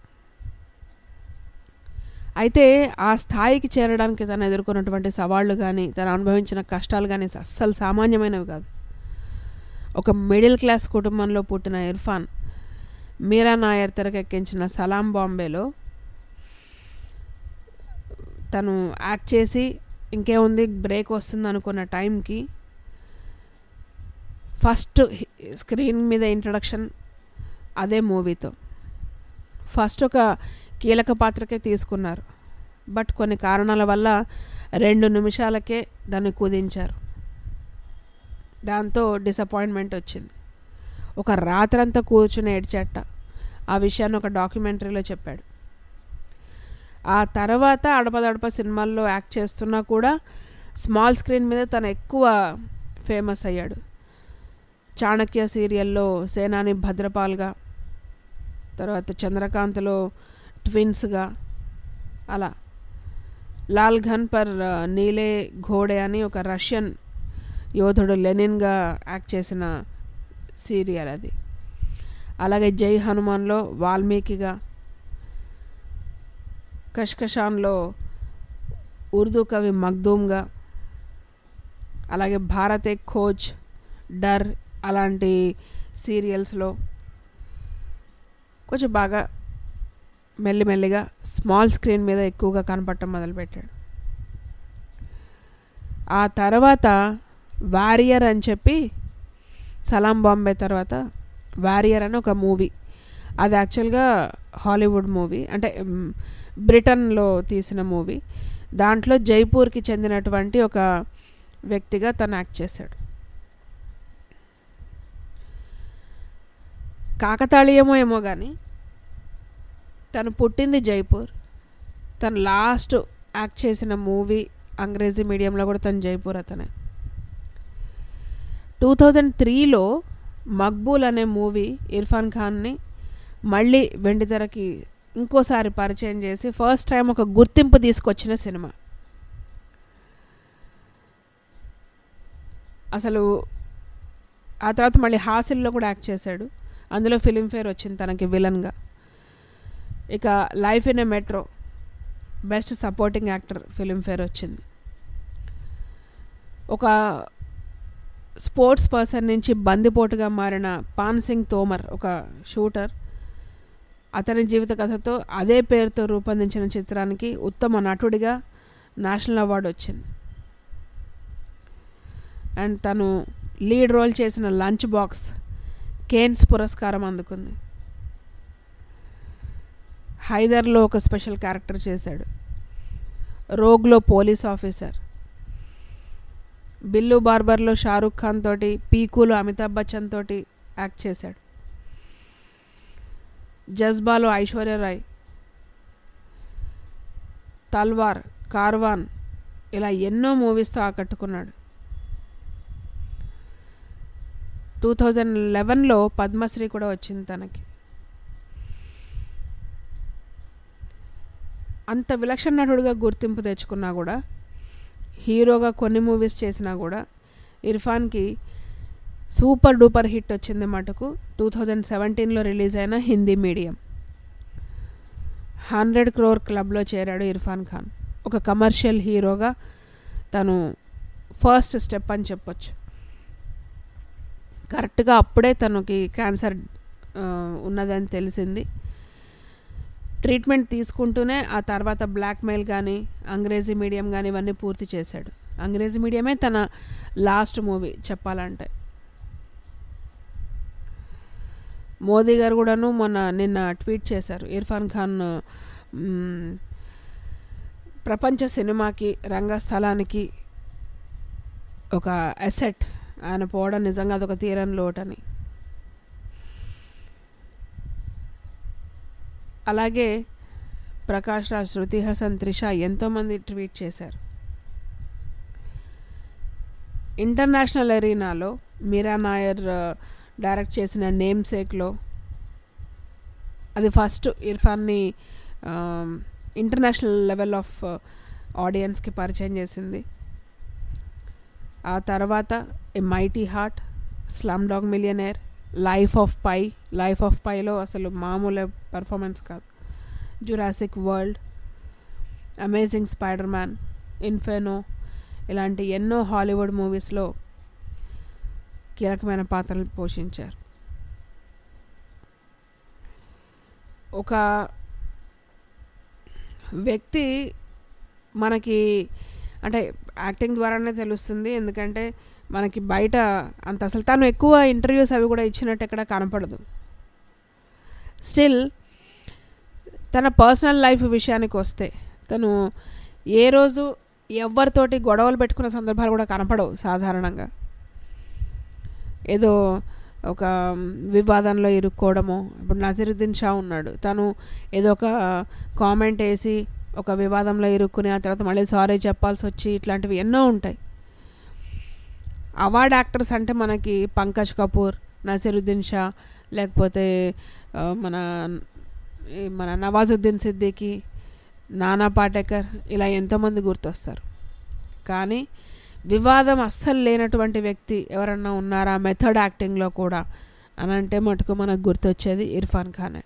అయితే ఆ స్థాయికి చేరడానికి తను ఎదుర్కొన్నటువంటి సవాళ్ళు కానీ తను అనుభవించిన కష్టాలు కానీ అస్సలు సామాన్యమైనవి కాదు ఒక మిడిల్ క్లాస్ కుటుంబంలో పుట్టిన ఇర్ఫాన్ మీరా నాయర్ తెరకెక్కించిన సలాం బాంబేలో తను యాక్ట్ చేసి ఇంకేముంది బ్రేక్ వస్తుంది అనుకున్న టైంకి ఫస్ట్ స్క్రీన్ మీద ఇంట్రడక్షన్ అదే మూవీతో ఫస్ట్ ఒక కీలక పాత్రకే తీసుకున్నారు బట్ కొన్ని కారణాల వల్ల రెండు నిమిషాలకే దాన్ని కుదించారు దాంతో డిసప్పాయింట్మెంట్ వచ్చింది ఒక రాత్రంతా కూర్చుని ఏడ్చేట ఆ విషయాన్ని ఒక డాక్యుమెంటరీలో చెప్పాడు ఆ తర్వాత అడపదడప సినిమాల్లో యాక్ట్ చేస్తున్నా కూడా స్మాల్ స్క్రీన్ మీద తను ఎక్కువ ఫేమస్ అయ్యాడు చాణక్య సీరియల్లో సేనాని భద్రపాల్గా తర్వాత చంద్రకాంత్లో ట్విన్స్గా అలా లాల్ ఘన్ పర్ నీలే ఘోడే అని ఒక రష్యన్ యోధుడు లెనిన్గా యాక్ట్ చేసిన సీరియల్ అది అలాగే జై హనుమాన్లో వాల్మీకిగా కష్కషాన్లో ఉర్దూ కవి మగ్దూమ్గా అలాగే భారతే ఖోజ్ డర్ అలాంటి సీరియల్స్లో కొంచెం బాగా మెల్లిమెల్లిగా స్మాల్ స్క్రీన్ మీద ఎక్కువగా కనపడటం మొదలుపెట్టాడు ఆ తర్వాత వారియర్ అని చెప్పి సలాం బాంబే తర్వాత వారియర్ అని ఒక మూవీ అది యాక్చువల్గా హాలీవుడ్ మూవీ అంటే మ్, బ్రిటన్లో తీసిన మూవీ దాంట్లో జైపూర్కి చెందినటువంటి ఒక వ్యక్తిగా తను యాక్ట్ చేశాడు కాకతాళీయమో ఏమో కానీ తను పుట్టింది జైపూర్ తను లాస్ట్ యాక్ట్ చేసిన మూవీ అంగ్రేజీ మీడియంలో కూడా తను జైపూర్ అతనే టూ థౌజండ్ త్రీలో మక్బూల్ అనే మూవీ ఇర్ఫాన్ ఖాన్ని మళ్ళీ వెండితెరకి ఇంకోసారి పరిచయం చేసి ఫస్ట్ టైం ఒక గుర్తింపు తీసుకొచ్చిన సినిమా అసలు ఆ తర్వాత మళ్ళీ హాసిల్లో కూడా యాక్ట్ చేశాడు అందులో ఫిలింఫేర్ వచ్చింది తనకి విలన్గా ఇక life in a metro best supporting actor Filmfare వచ్చింది ఒక స్పోర్ట్స్ పర్సన్ నుంచి బందిపోటుగా మారిన పాన్ సింగ్ తోమర్ ఒక షూటర్ అతని జీవిత కథతో అదే పేరుతో రూపొందించిన చిత్రానికి ఉత్తమ నటుడిగా నేషనల్ అవార్డు వచ్చింది అండ్ తను లీడ్ రోల్ చేసిన లంచ్ బాక్స్ కేన్స్ పురస్కారం అందుకుంది హైదర్లో ఒక స్పెషల్ క్యారెక్టర్ చేశాడు రోగ్లో పోలీస్ ఆఫీసర్ బిల్లు బార్బర్లో షారూక్ ఖాన్ తోటి పీకులో అమితాబ్ బచ్చన్ తోటి యాక్ట్ చేశాడు జజ్బాలో ఐశ్వర్య రాయ్ తల్వార్ కార్వాన్ ఇలా ఎన్నో మూవీస్తో ఆకట్టుకున్నాడు టూ థౌజండ్ లెవెన్లో పద్మశ్రీ కూడా వచ్చింది తనకి అంత విలక్షణ నటుడుగా గుర్తింపు తెచ్చుకున్నా కూడా హీరోగా కొన్ని మూవీస్ చేసినా కూడా ఇర్ఫాన్కి సూపర్ డూపర్ హిట్ వచ్చింది మటుకు టూ థౌజండ్ సెవెంటీన్లో రిలీజ్ అయిన హిందీ మీడియం హండ్రెడ్ క్రోర్ క్లబ్లో చేరాడు ఇర్ఫాన్ ఖాన్ ఒక కమర్షియల్ హీరోగా తను ఫస్ట్ స్టెప్ అని చెప్పొచ్చు కరెక్ట్గా అప్పుడే తనకి క్యాన్సర్ ఉన్నదని తెలిసింది ట్రీట్మెంట్ తీసుకుంటూనే ఆ తర్వాత బ్లాక్మెయిల్ కానీ అంగ్రేజీ మీడియం కానీ ఇవన్నీ పూర్తి చేశాడు అంగ్రేజీ మీడియమే తన లాస్ట్ మూవీ చెప్పాలంటే మోదీ గారు కూడాను మొన్న నిన్న ట్వీట్ చేశారు ఇర్ఫాన్ ఖాన్ మ్, ప్రపంచ సినిమాకి రంగస్థలానికి ఒక అసెట్ ఆయన పోవడం నిజంగా అదొక తీరని లోటని అలాగే ప్రకాష్ రాజ్ శృతి హాసన్ త్రిష ఎంతోమంది ట్వీట్ చేశారు ఇంటర్నేషనల్ ఎరీనాలో మీరా నాయర్ ఆ, డైరెక్ట్ చేసిన నేమ్ సేక్లో అది ఫస్ట్ ఇర్ఫాన్ని ఆ, ఇంటర్నేషనల్ లెవెల్ ఆఫ్ ఆడియన్స్కి పరిచయం చేసింది ఆ తర్వాత a mighty heart slumdog millionaire life of pi life of పైలో అసలు మామూలు పర్ఫార్మెన్స్ కాదు Jurassic world amazing spider man inferno ఇలాంటి ఎన్నో హాలీవుడ్ మూవీస్లో కీలకమైన పాత్రలు పోషించారు ఒక వ్యక్తి మనకి అంటే యాక్టింగ్ ద్వారానే తెలుస్తుంది ఎందుకంటే మనకి బయట అంత అసలు తను ఎక్కువ ఇంటర్వ్యూస్ అవి కూడా ఇచ్చినట్టు ఎక్కడ కనపడదు స్టిల్ తన పర్సనల్ లైఫ్ విషయానికి వస్తే తను ఏ రోజు ఎవరితోటి గొడవలు పెట్టుకున్న సందర్భాలు కూడా కనపడవు సాధారణంగా ఏదో ఒక వివాదంలో ఇరుక్కోవడము ఇప్పుడు నజరుద్దీన్ షా ఉన్నాడు తను ఏదో ఒక కామెంట్ వేసి ఒక వివాదంలో ఇరుక్కుని ఆ తర్వాత మళ్ళీ సారీ చెప్పాల్సి వచ్చి ఇట్లాంటివి ఎన్నో ఉంటాయి అవార్డ్ యాక్టర్స్ అంటే మనకి పంకజ్ కపూర్ నసీరుద్దీన్ షా లేకపోతే ఆ, మన ఈ మన నవాజుద్దీన్ సిద్దికి నానా పాటేకర్ ఇలా ఎంతోమంది గుర్తొస్తారు కానీ వివాదం అస్సలు లేనటువంటి వ్యక్తి ఎవరన్నా ఉన్నారా మెథడ్ యాక్టింగ్లో కూడా అని అంటే మటుకు మనకు గుర్తొచ్చేది ఇర్ఫాన్ ఖానే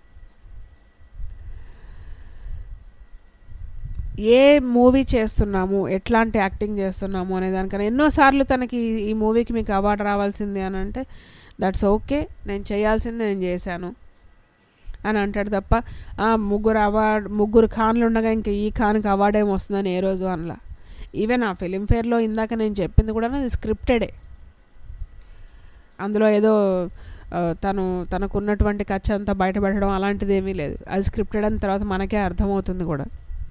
ఏ మూవీ చేస్తున్నాము ఎట్లాంటి యాక్టింగ్ చేస్తున్నాము అనే దానికన్నా ఎన్నోసార్లు తనకి ఈ- ఈ మూవీకి మీకు అవార్డు రావాల్సింది అని అంటే దట్స్ ఓకే నేను చేయాల్సింది నేను చేశాను అని అంటాడు తప్ప "ఆ, ముగ్గురు అవార్డు ముగ్గురు ఖాన్లు ఉండగా ఇంకా ఈ ఖాన్కి అవార్డు ఏమి వస్తుందని ఏ రోజు అనలా ఈవెన్ ఆ ఫిలింఫేర్లో ఇందాక నేను చెప్పింది కూడా అది స్క్రిప్టెడే అందులో ఏదో ఆ, తను తనకున్నటువంటి ఖర్చు అంతా బయటపెట్టడం అలాంటిది ఏమీ లేదు అది స్క్రిప్టెడ్ అని తర్వాత మనకే అర్థమవుతుంది కూడా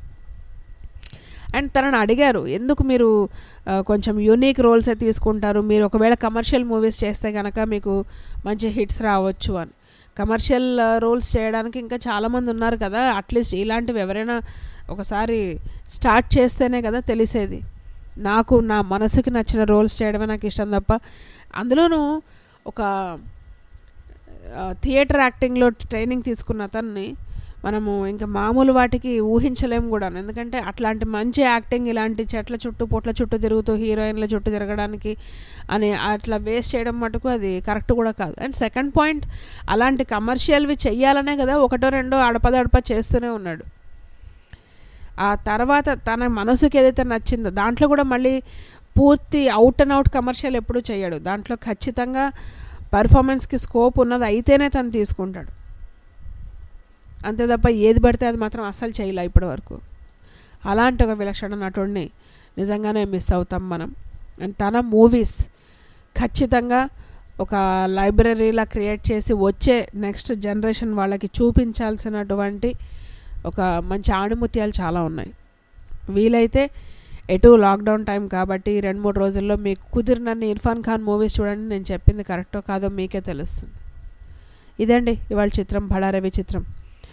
అండ్ తనని అడిగారు ఎందుకు మీరు ఆ, కొంచెం యూనిక్ రోల్సే తీసుకుంటారు మీరు ఒకవేళ కమర్షియల్ మూవీస్ చేస్తే కనుక మీకు మంచి హిట్స్ రావచ్చు అని కమర్షియల్ రోల్స్ చేయడానికి ఇంకా చాలామంది ఉన్నారు కదా అట్లీస్ట్ ఇలాంటివి ఎవరైనా ఒకసారి స్టార్ట్ చేస్తేనే కదా తెలిసేది నాకు నా మనసుకి నచ్చిన రోల్స్ చేయడమే నాకు ఇష్టం తప్ప అందులోనూ ఒక ఆ, థియేటర్ యాక్టింగ్లో ట్రైనింగ్ తీసుకున్న అతన్ని మనము ఇంకా మామూలు వాటికి ఊహించలేము కూడా ఎందుకంటే అట్లాంటి మంచి యాక్టింగ్ ఇలాంటి చెట్ల చుట్టూ పొట్ల చుట్టూ తిరుగుతూ హీరోయిన్ల చుట్టూ తిరగడానికి అని అట్లా వేస్ట్ చేయడం మటుకు అది కరెక్ట్ కూడా కాదు అండ్ సెకండ్ పాయింట్ అలాంటి కమర్షియల్వి చెయ్యాలనే కదా ఒకటో రెండో అడపదడప చేస్తూనే ఉన్నాడు ఆ తర్వాత తన మనసుకి ఏదైతే నచ్చిందో దాంట్లో కూడా మళ్ళీ పూర్తి అవుట్ అండ్ అవుట్ కమర్షియల్ ఎప్పుడూ చేయడు దాంట్లో ఖచ్చితంగా పర్ఫార్మెన్స్కి స్కోప్ ఉన్నది అయితేనే తను తీసుకుంటాడు అంతే తప్ప ఏది పడితే అది మాత్రం అస్సలు చేయలే ఇప్పటి వరకు అలాంటి ఒక విలక్షణ నటుడిని నిజంగానే మిస్ అవుతాం మనం అండ్ తన మూవీస్ ఖచ్చితంగా ఒక లైబ్రరీలా క్రియేట్ చేసి వచ్చే నెక్స్ట్ జనరేషన్ వాళ్ళకి చూపించాల్సినటువంటి ఒక మంచి ఆణిముత్యాలు చాలా ఉన్నాయి వీలైతే ఎటు లాక్డౌన్ టైం కాబట్టి రెండు మూడు రోజుల్లో మీకు కుదిరినన్ని ఇర్ఫాన్ ఖాన్ మూవీస్ చూడండి నేను చెప్పింది కరెక్టో కాదో మీకే తెలుస్తుంది ఇదండి ఇవాళ చిత్రం బళారవి చిత్రం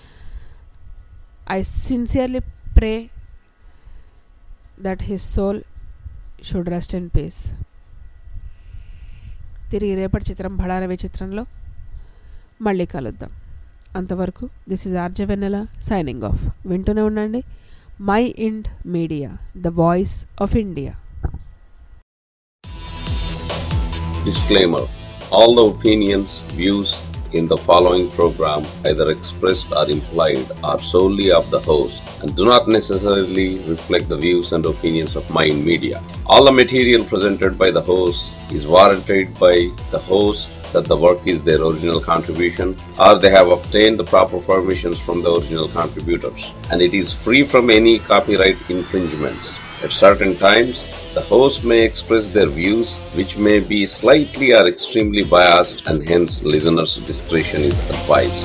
I sincerely pray that his soul should rest in peace తిరిగి రేపటి చిత్రం బళారవి చిత్రంలో మళ్ళీ కలుద్దాం అంతవరకు this is RJ Vennela signing off వింటూనే ఉండండి mind media the voice of India Disclaimer All the opinions, views in the following program, either expressed or implied, are solely of the host and do not necessarily reflect the views and opinions of Mind Media. All the material presented by the host is warranted by the host that the work is their original contribution or they have obtained the proper permissions from the original contributors and it is free from any copyright infringements. At certain times, the host may express their views which may be slightly or extremely biased and hence listeners' discretion is advised.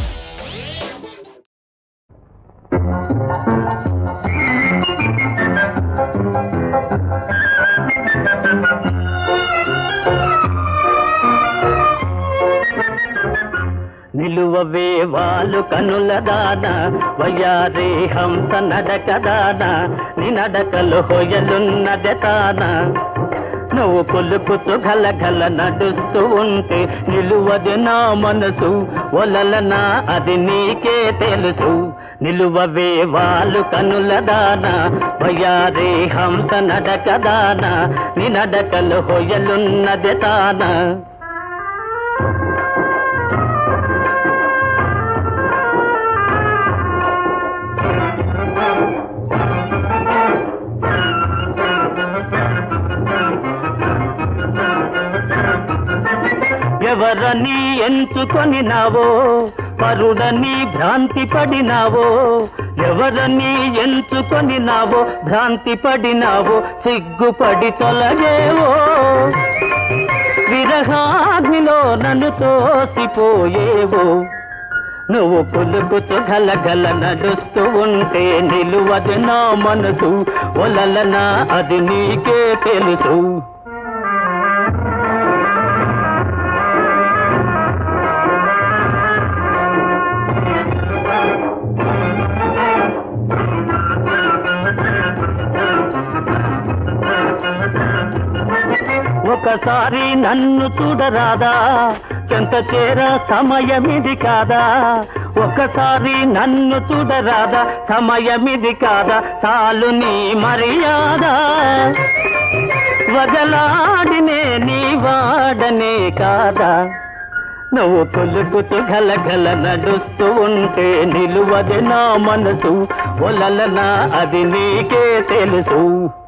నిలువవే వాలు కనుల దాన వయ్యారే హంస నడక దాన నీ నడకలు హొయలున్నదె తాన నువ్వు కొలుకుతూ గల గల నడుస్తూ ఉంటే నిలువది నా మనసు ఒలలనా అది నీకే తెలుసు నిలువవే వాలు కనుల దాన వయ్యారే హంస నడక దాన నీ నడకలు హొయలున్నదె తానా ఎవరని ఎంచుకొని నావో పరుడని భ్రాంతి పడినావో ఎవరని ఎంచుకొని నావో భ్రాంతి పడినావో సిగ్గుపడి తొలగేవో విరహాగ్నిలో నన్ను తోసిపోయేవో నువ్వు పులుకుతూ గలగల నడుస్తూ ఉంటే నిలువదు నా మనసు ఒలలనా అది నీకే తెలుసు ఒకసారి నన్ను చూడరాదా చెంత చేర సమయమిది కాదా ఒకసారి నన్ను చూడరాదా సమయమిది కాదా చాలు నీ మర్యాద వగలాడినే నీ వాడనే కాదా నువ్వు కొలుకుతూ గలగల నడుస్తూ ఉంటే నిలువది నా మనసు ఒలలనా అది నీకే తెలుసు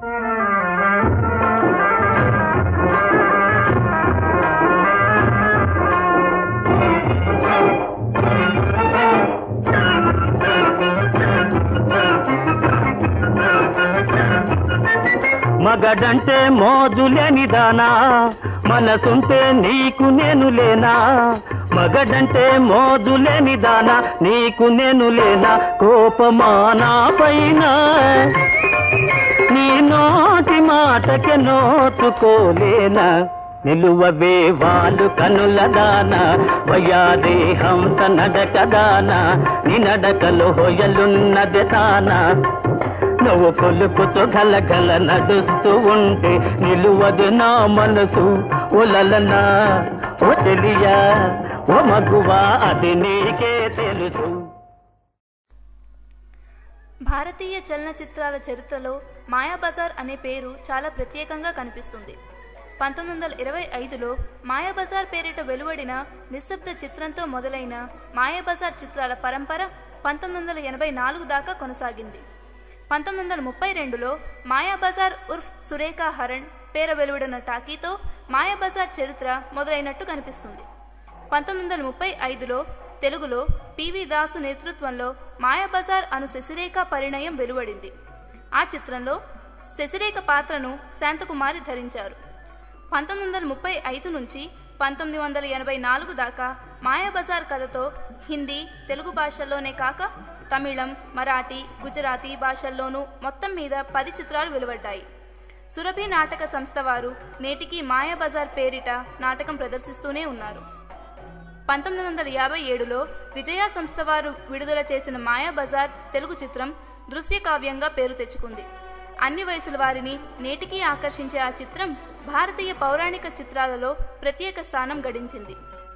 మగడంటే మోజులేని దానా మనసుంటే నీకు నేను లేనా మగడంటే మోజులేని దానా నీకు నేను లేనా కోపమానా పైన నీ నోటి మాటకి నోచుకోలేనా నిలువవే వాలు కనుల దాన వయాదే హంస నడక దాన నీ నడకలో హొయలున్నది తానా నువ్వు కొలుకుతూ గలగల నడుస్తూ ఉంటే నిలువదు నా మనసు ఒలలనా ఓ తెలియా ఓ మగువా అది నీకే తెలుసు భారతీయ చలనచిత్రాల చరిత్రలో మాయాబజార్ అనే పేరు చాలా ప్రత్యేకంగా కనిపిస్తుంది పంతొమ్మిది వందల ఇరవై ఐదులో మాయాబజార్ పేరిట వెలువడిన నిశ్శబ్ద చిత్రంతో మొదలైన మాయాబజార్ చిత్రాల పరంపర పంతొమ్మిది వందల ఎనభై నాలుగు దాకా కొనసాగింది పంతొమ్మిది వందల ముప్పై రెండులో మాయాబజార్ ఉర్ఫ్ సురేఖా హరణ్ పేర వెలువడిన టాకీతో మాయాబజార్ చరిత్ర మొదలైనట్టు కనిపిస్తుంది పంతొమ్మిది వందల ముప్పై ఐదులో తెలుగులో పివి దాసు నేతృత్వంలో మాయాబజార్ అను శశిరేఖ పరిణయం వెలువడింది ఆ చిత్రంలో శశిరేఖ పాత్రను శాంతకుమారి ధరించారు పంతొమ్మిది వందల ముప్పై ఐదు నుంచి పంతొమ్మిది వందల ఎనభై నాలుగు దాకా మాయాబజార్ కథతో హిందీ తెలుగు భాషల్లోనే కాక తమిళం మరాఠీ గుజరాతీ భాషల్లోనూ మొత్తం మీద పది చిత్రాలు వెలువడ్డాయి సురభి నాటక సంస్థ వారు నేటికి మాయాబజార్ పేరిట నాటకం ప్రదర్శిస్తూనే ఉన్నారు పంతొమ్మిది వందల యాభై ఏడులో విజయ సంస్థ వారు విడుదల చేసిన మాయాబజార్ తెలుగు చిత్రం దృశ్య కావ్యంగా పేరు తెచ్చుకుంది అన్ని వయసుల వారిని నేటికీ ఆకర్షించే ఆ చిత్రం భారతీయ పౌరాణిక చిత్రాలలో ప్రత్యేక స్థానం గడించింది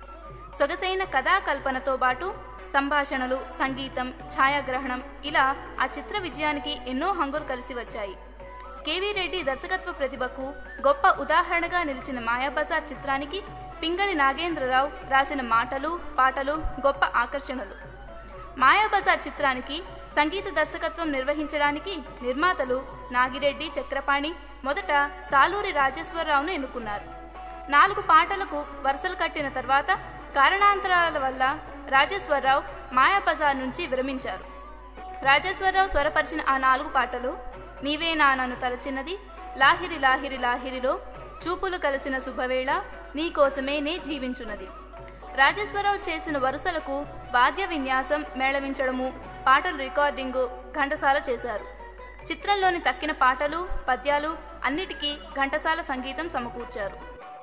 సొగసైన కథా కల్పనతో పాటు సంభాషణలు సంగీతం ఛాయాగ్రహణం ఇలా ఆ చిత్ర విజయానికి ఎన్నో హంగులు కలిసి వచ్చాయి కేవీ రెడ్డి దర్శకత్వ ప్రతిభకు గొప్ప ఉదాహరణగా నిలిచిన మాయాబజార్ చిత్రానికి పింగళి నాగేంద్రరావు రాసిన మాటలు పాటలు గొప్ప ఆకర్షణలు మాయాబజార్ చిత్రానికి సంగీత దర్శకత్వం నిర్వహించడానికి నిర్మాతలు నాగిరెడ్డి చక్రపాణి మొదట సాలూరి రాజేశ్వరరావును ఎన్నుకున్నారు నాలుగు పాటలకు వరుసలు కట్టిన తర్వాత కారణాంతరాల వల్ల రాజేశ్వరరావు మాయాబజార్ నుంచి విరమించారు రాజేశ్వరరావు స్వరపరిచిన ఆ నాలుగు పాటలు నీవే నా నన్ను తలచిన్నది లాహిరి లాహిరి లాహిరిలో చూపులు కలిసిన శుభవేళ నీకోసమే నే జీవించున్నది రాజేశ్వరరావు చేసిన వరుసలకు వాద్య విన్యాసం మేళవించడము పాటల రికార్డింగు ఘంటసాల చేశారు చిత్రంలోని తక్కిన పాటలు పద్యాలు అన్నిటికీ ఘంటసాల సంగీతం సమకూర్చారు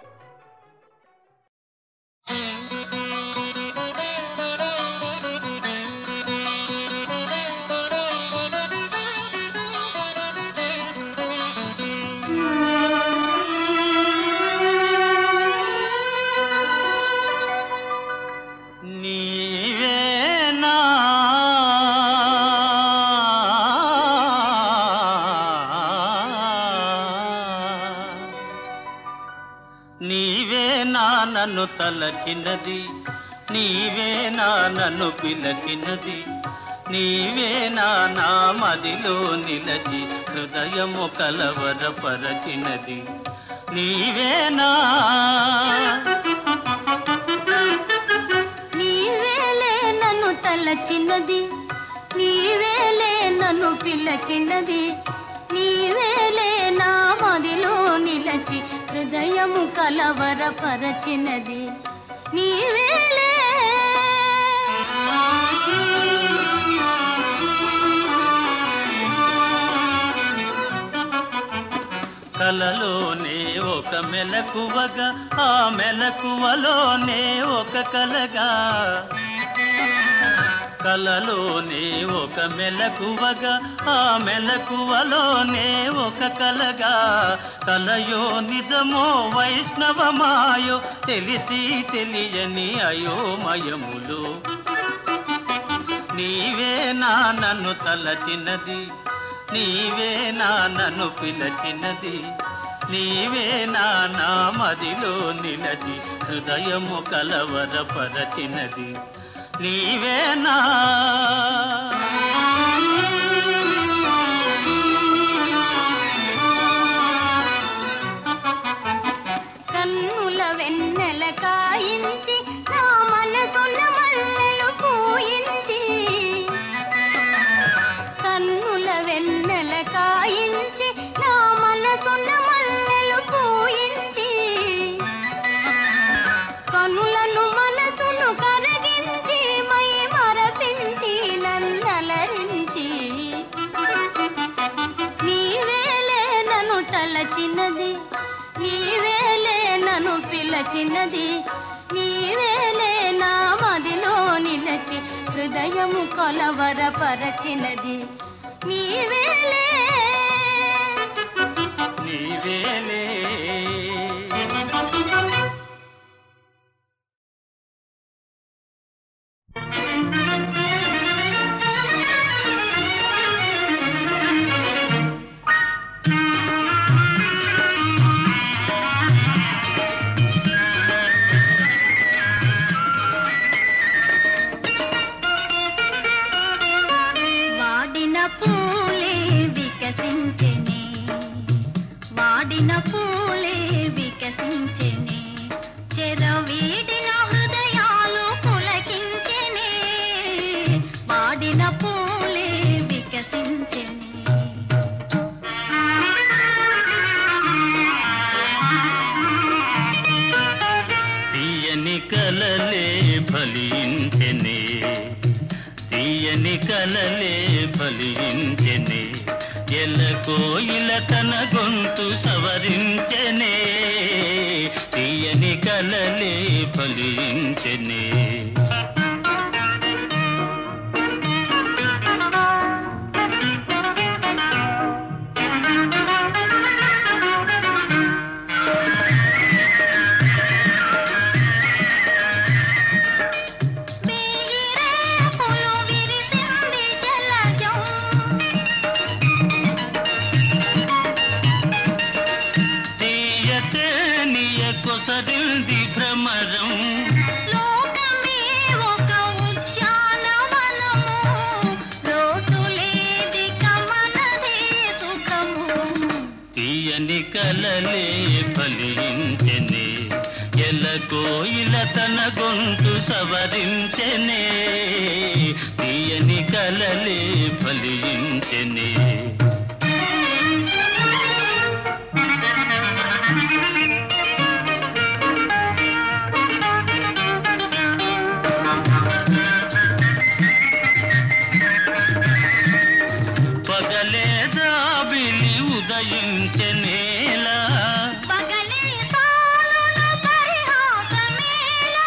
నీవేనా నీవేనా నన్ను తలచినది నీవేనా నన్ను పిలచినది నీవేనా నా మదిలో నిలచి హృదయము కలవరపరచినది నీవేనా నీవేలే నన్ను తలచినది నీవేలే నన్ను పిలచినది నీవేలే నా మదిలో నిలచి హృదయము కలవరపరచినది నీవేలే కలలోనే ఒక మెలకువగా ఆ మెలకువలోనే ఒక కలగా కలలోనే ఒక మెలకువగా ఆ మెలకువలోనే ఒక కలగా కలయో నిజమో వైష్ణవమాయో తెలిసి తెలియని అయోమయములు నీవే నా నన్ను తలచినది నీవే నా నన్ను పిలచినది నీవే నా నా మదిలో నిలచి హృదయము కలవరపరచినది నీవేనా కన్నుల వెన్నెల కాయించి నా మనసున్న మల్లెలు పూయించి కన్నుల వెన్నెల కాయించి నా మనసున్న మల్లెలు పూయించి కనులను మనసును కరగించి మై మరపించి నన్నలరించి నీవేలే నన్ను తలచినది నీవేలే నన్ను పిలచినది నీవేలే నా మదిలో నిలచి హృదయము కొలవరపరచినది నీవేలే నీవేలే ఆ పూలే వికసించెనే వాడిన పూలే వికసించెనే చెరవీడిన హృదయాలు పులకించెనే వాడిన పూలే వికసించెనే తీయని కలలే ఫలించెనే తీయని కలలే ఫలించెనే ఎల కోయిల తన గొంతు సవరించెనే తీయని కలలే ఫలించెనే వేయిరేకులు విరిసింది జలజం తీయతే నీయ కొసరింది భ్రమరం లోకమే ఒక ఉద్యానవనము లోటులేదిక మనదే సుఖము తీయని కలలే ఫలించెనే ఎల కోయిల తన గొంతు సవరించెనే తీయని కలలే ఫలించెనే పగలే జాబిలి ఉదయించెనేలా పగలే తాళుల పరిహాసమేలా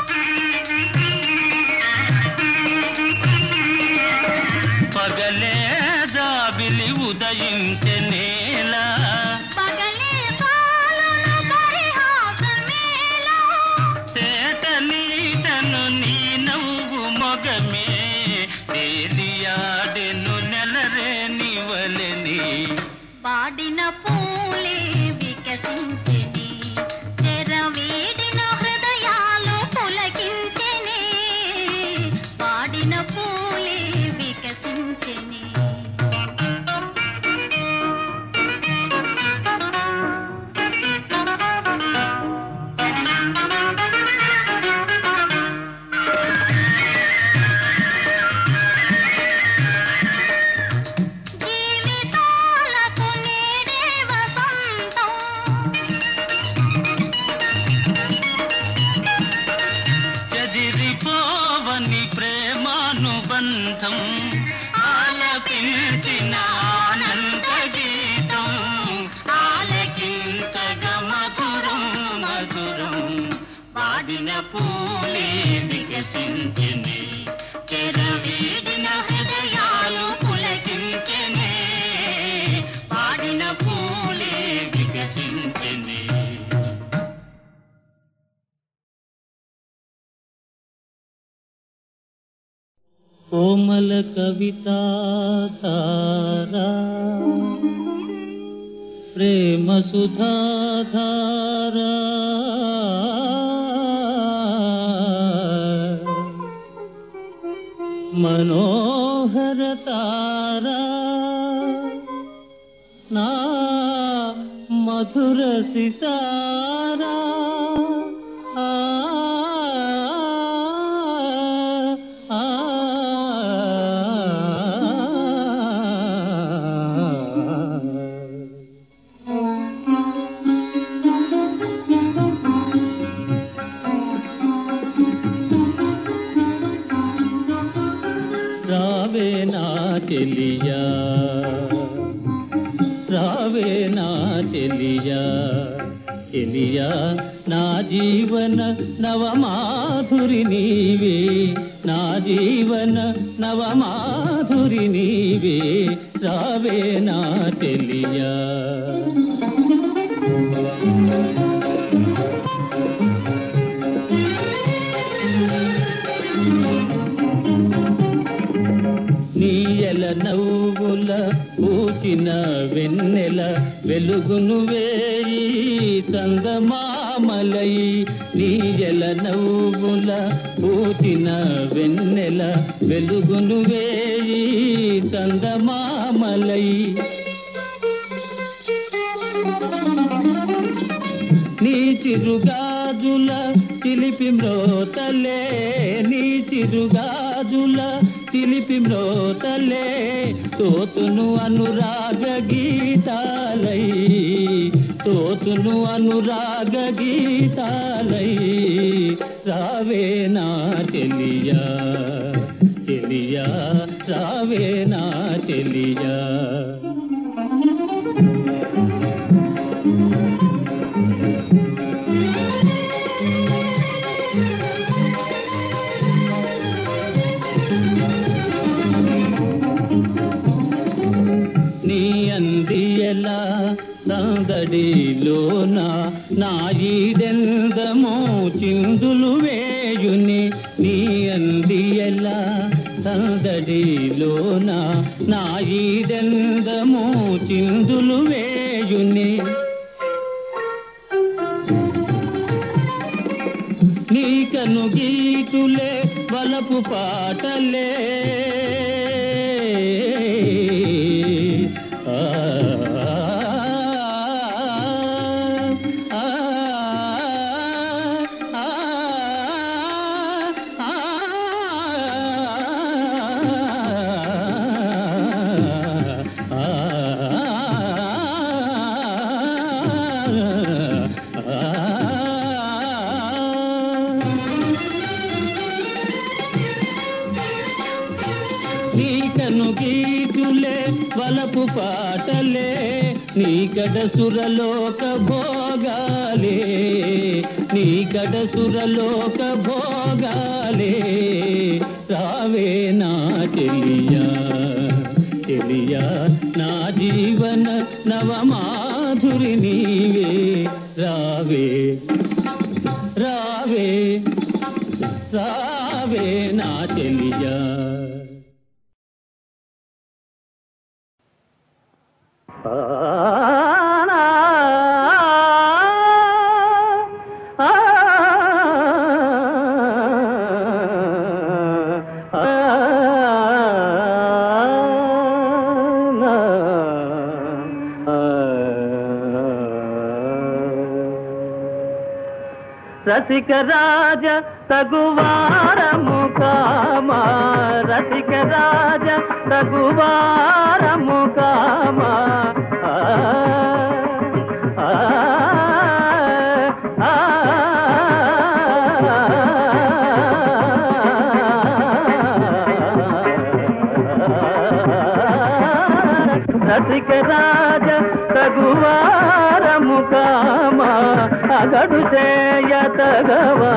పగలే జాబిలి ఉదయించెనేలా పగలే తాళుల పరిహాసమేలా తేట నీటను నీ నవ్వు మొగమే తేలియాడెను నెలరే నివలని వాడిన పూలే వికసించెని చెరవీడిన హృదయాలు పులకించెనే వాడిన పూలే వికసించెని జీవితాలకు నేడే వసంతం చెదిరిపోవని ప్రేమానుబంధం ఆలపించిన ఆనంద గీతం ఆలకించగ మధురం మధురం వాడిన పూలే వికసించని చెరవీడిన హృదయాలు పులకించనే వాడిన పూలే వికసించని కోమల కవితా ధారా ప్రేమ సుధాధారా మనోహర తారా నా మధుర సితారా ఆ ఆ రావే నా చెలియా రావే నా చెలియా చెలియా నా జీవన నవమాధురి నీవే నా జీవన నవమాధురి నీవే రావే నా చెలియా నీయల నవ్వుల పూచిన వెన్నెల వెలుగును వేయి చందమా మామలై నీయల నవ్వుల పూచిన వెన్నెల వెలుగును వేయి చందమామలై నీ చిరుగాజుల చిలిపి మ్రోతలే నీ చిరుగాజుల చిలిపి మ్రోతలే తోతును అనురాగ గీతాలై తోతును అనురాగ గీతాలై రావే నా చెలియా చెలియా రావే నా చెలియా నీ అందియలా సందడిలోన నాయిదెందమో చిందులు వేయుని నీ అందియలా సందడిలోన నాయిదెందమో చిందులు వేయుని నీ కను గీతులే వలపు పాటలే ఆ, ఆ, ఆ, నీకను గీతులే వలపు పాటలే నీకడ సురలోక భోగాలే నీకడ సురలోక భోగాలే రావే నా చెలియా చెలియా నా జీవన నవమాధురి నీవే రావే రావే రావే నా చెలియా రసిక రాజ తగువారము కామా రసిక రాజ తగువారము కామా ఆ, ఆ, ఆ, రసిక రాజ తగువారము కామా అగడు చేయ తగవా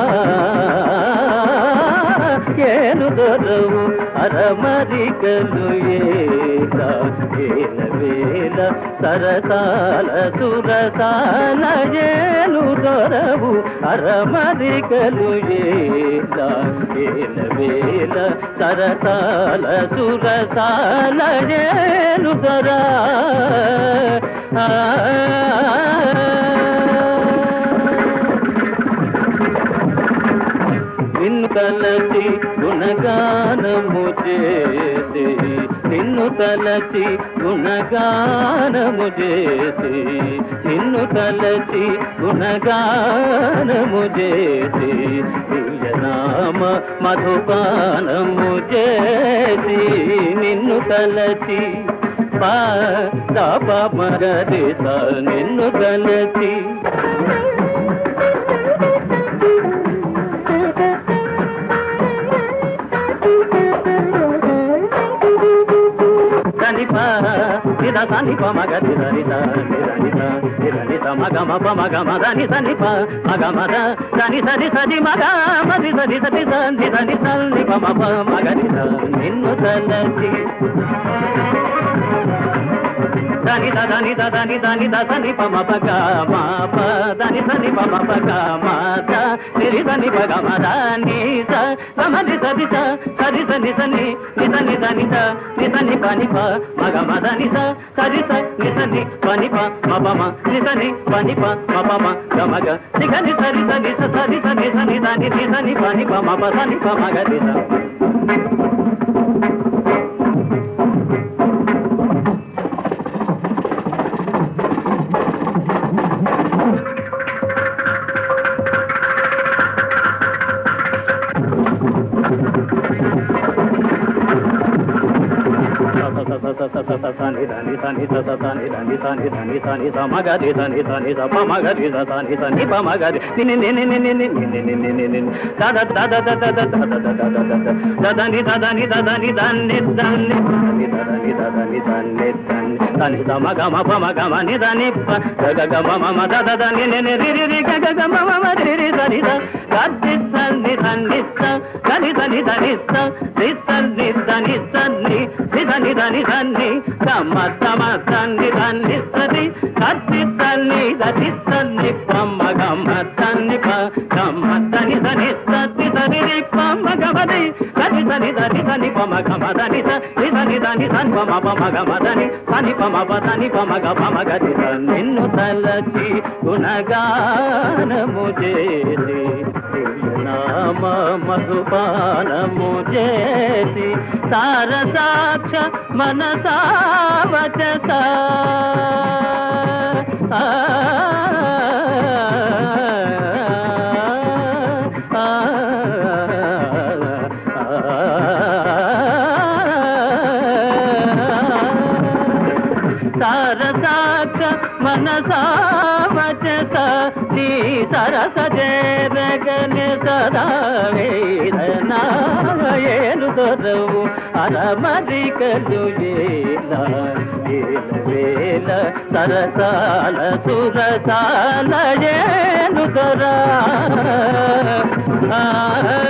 ఏను దొరవు అరమరికలు ఏల ఏల వేల సరసాల సురసాల ఏను దొరవు అరమరికలు ఏల ఏల వేల సరసాల సురసాల ఏను దొరా ఆ నిన్ను తలచి గుణగానము చేసి నిన్ను తలచి గుణగానము చేసి నిన్ను తలచి గుణగానము చేసి దివ్యనామ మధుపానము చేసి నిన్ను తలచి పా దాప మరదిస నిన్ను తలచి సనిప నిద సనిప మగ నిద నిద నిద నిద నిద నిద మగ మప మగ మద ని సనిప మగ మద సని సని సని మగ మది సని సని సని సని సని ప మప మగ నిద నిన్ను తలచి దని ద దని ద దని దని ద సని ప మ ప గ మ ప దని సని ప మ ప గ మ ద నిరి దని ప గ మ ద ని స గ మ ని స ది స సరి స ని స ని ని స ని ద ని స ని స ని ప ని ప మ గ మ ద ని స సరి స ని స ని ప ని ప మ ప మ ని స ని ప ని ప మ ప మ గ మ గ ని గ ని సరి స ని స సరి స ని స ని ద ని ని స ని ప ని ప మ ప స ని ప మ గ ని స దాని సమ గమ పమ గమ ని దని ప గ గ మ మ ద ద ద ని ని ని రి రి రి గ గ గ మ మ మ రి రి ద ని ద గ ది స ని ద ని స గ ని ద ని ద ని స రి స ని ద ని స ని ని ద ని ద ని ద ని గ మ ద మ ద ని ద ని స రి గ ది స ని ద ని స ని ప మ గ మ ద ని ప గ మ ద ని ద ని స ని ద ని రి ప మ గ మ ది గ ది స ని ద ని ద ని ప మ గ మ ద ని స ని ద ని ద ని స ని ప మ ప మ గ మ ద ని స ని ప మ ప ద ని ప మ గ ప మ గ ది స నిన్ను తలచి గుణగానము చేసి నామ మధుపానము చేసి సారసాక్ష మనసావచస ఆ సారసాక్ష మనసావచస నీ సరస జరగని సదా వేదనాయను దొరవు అరమరికలు ఏల వేల సరసాల సురసాల ఏను దొరా ఆ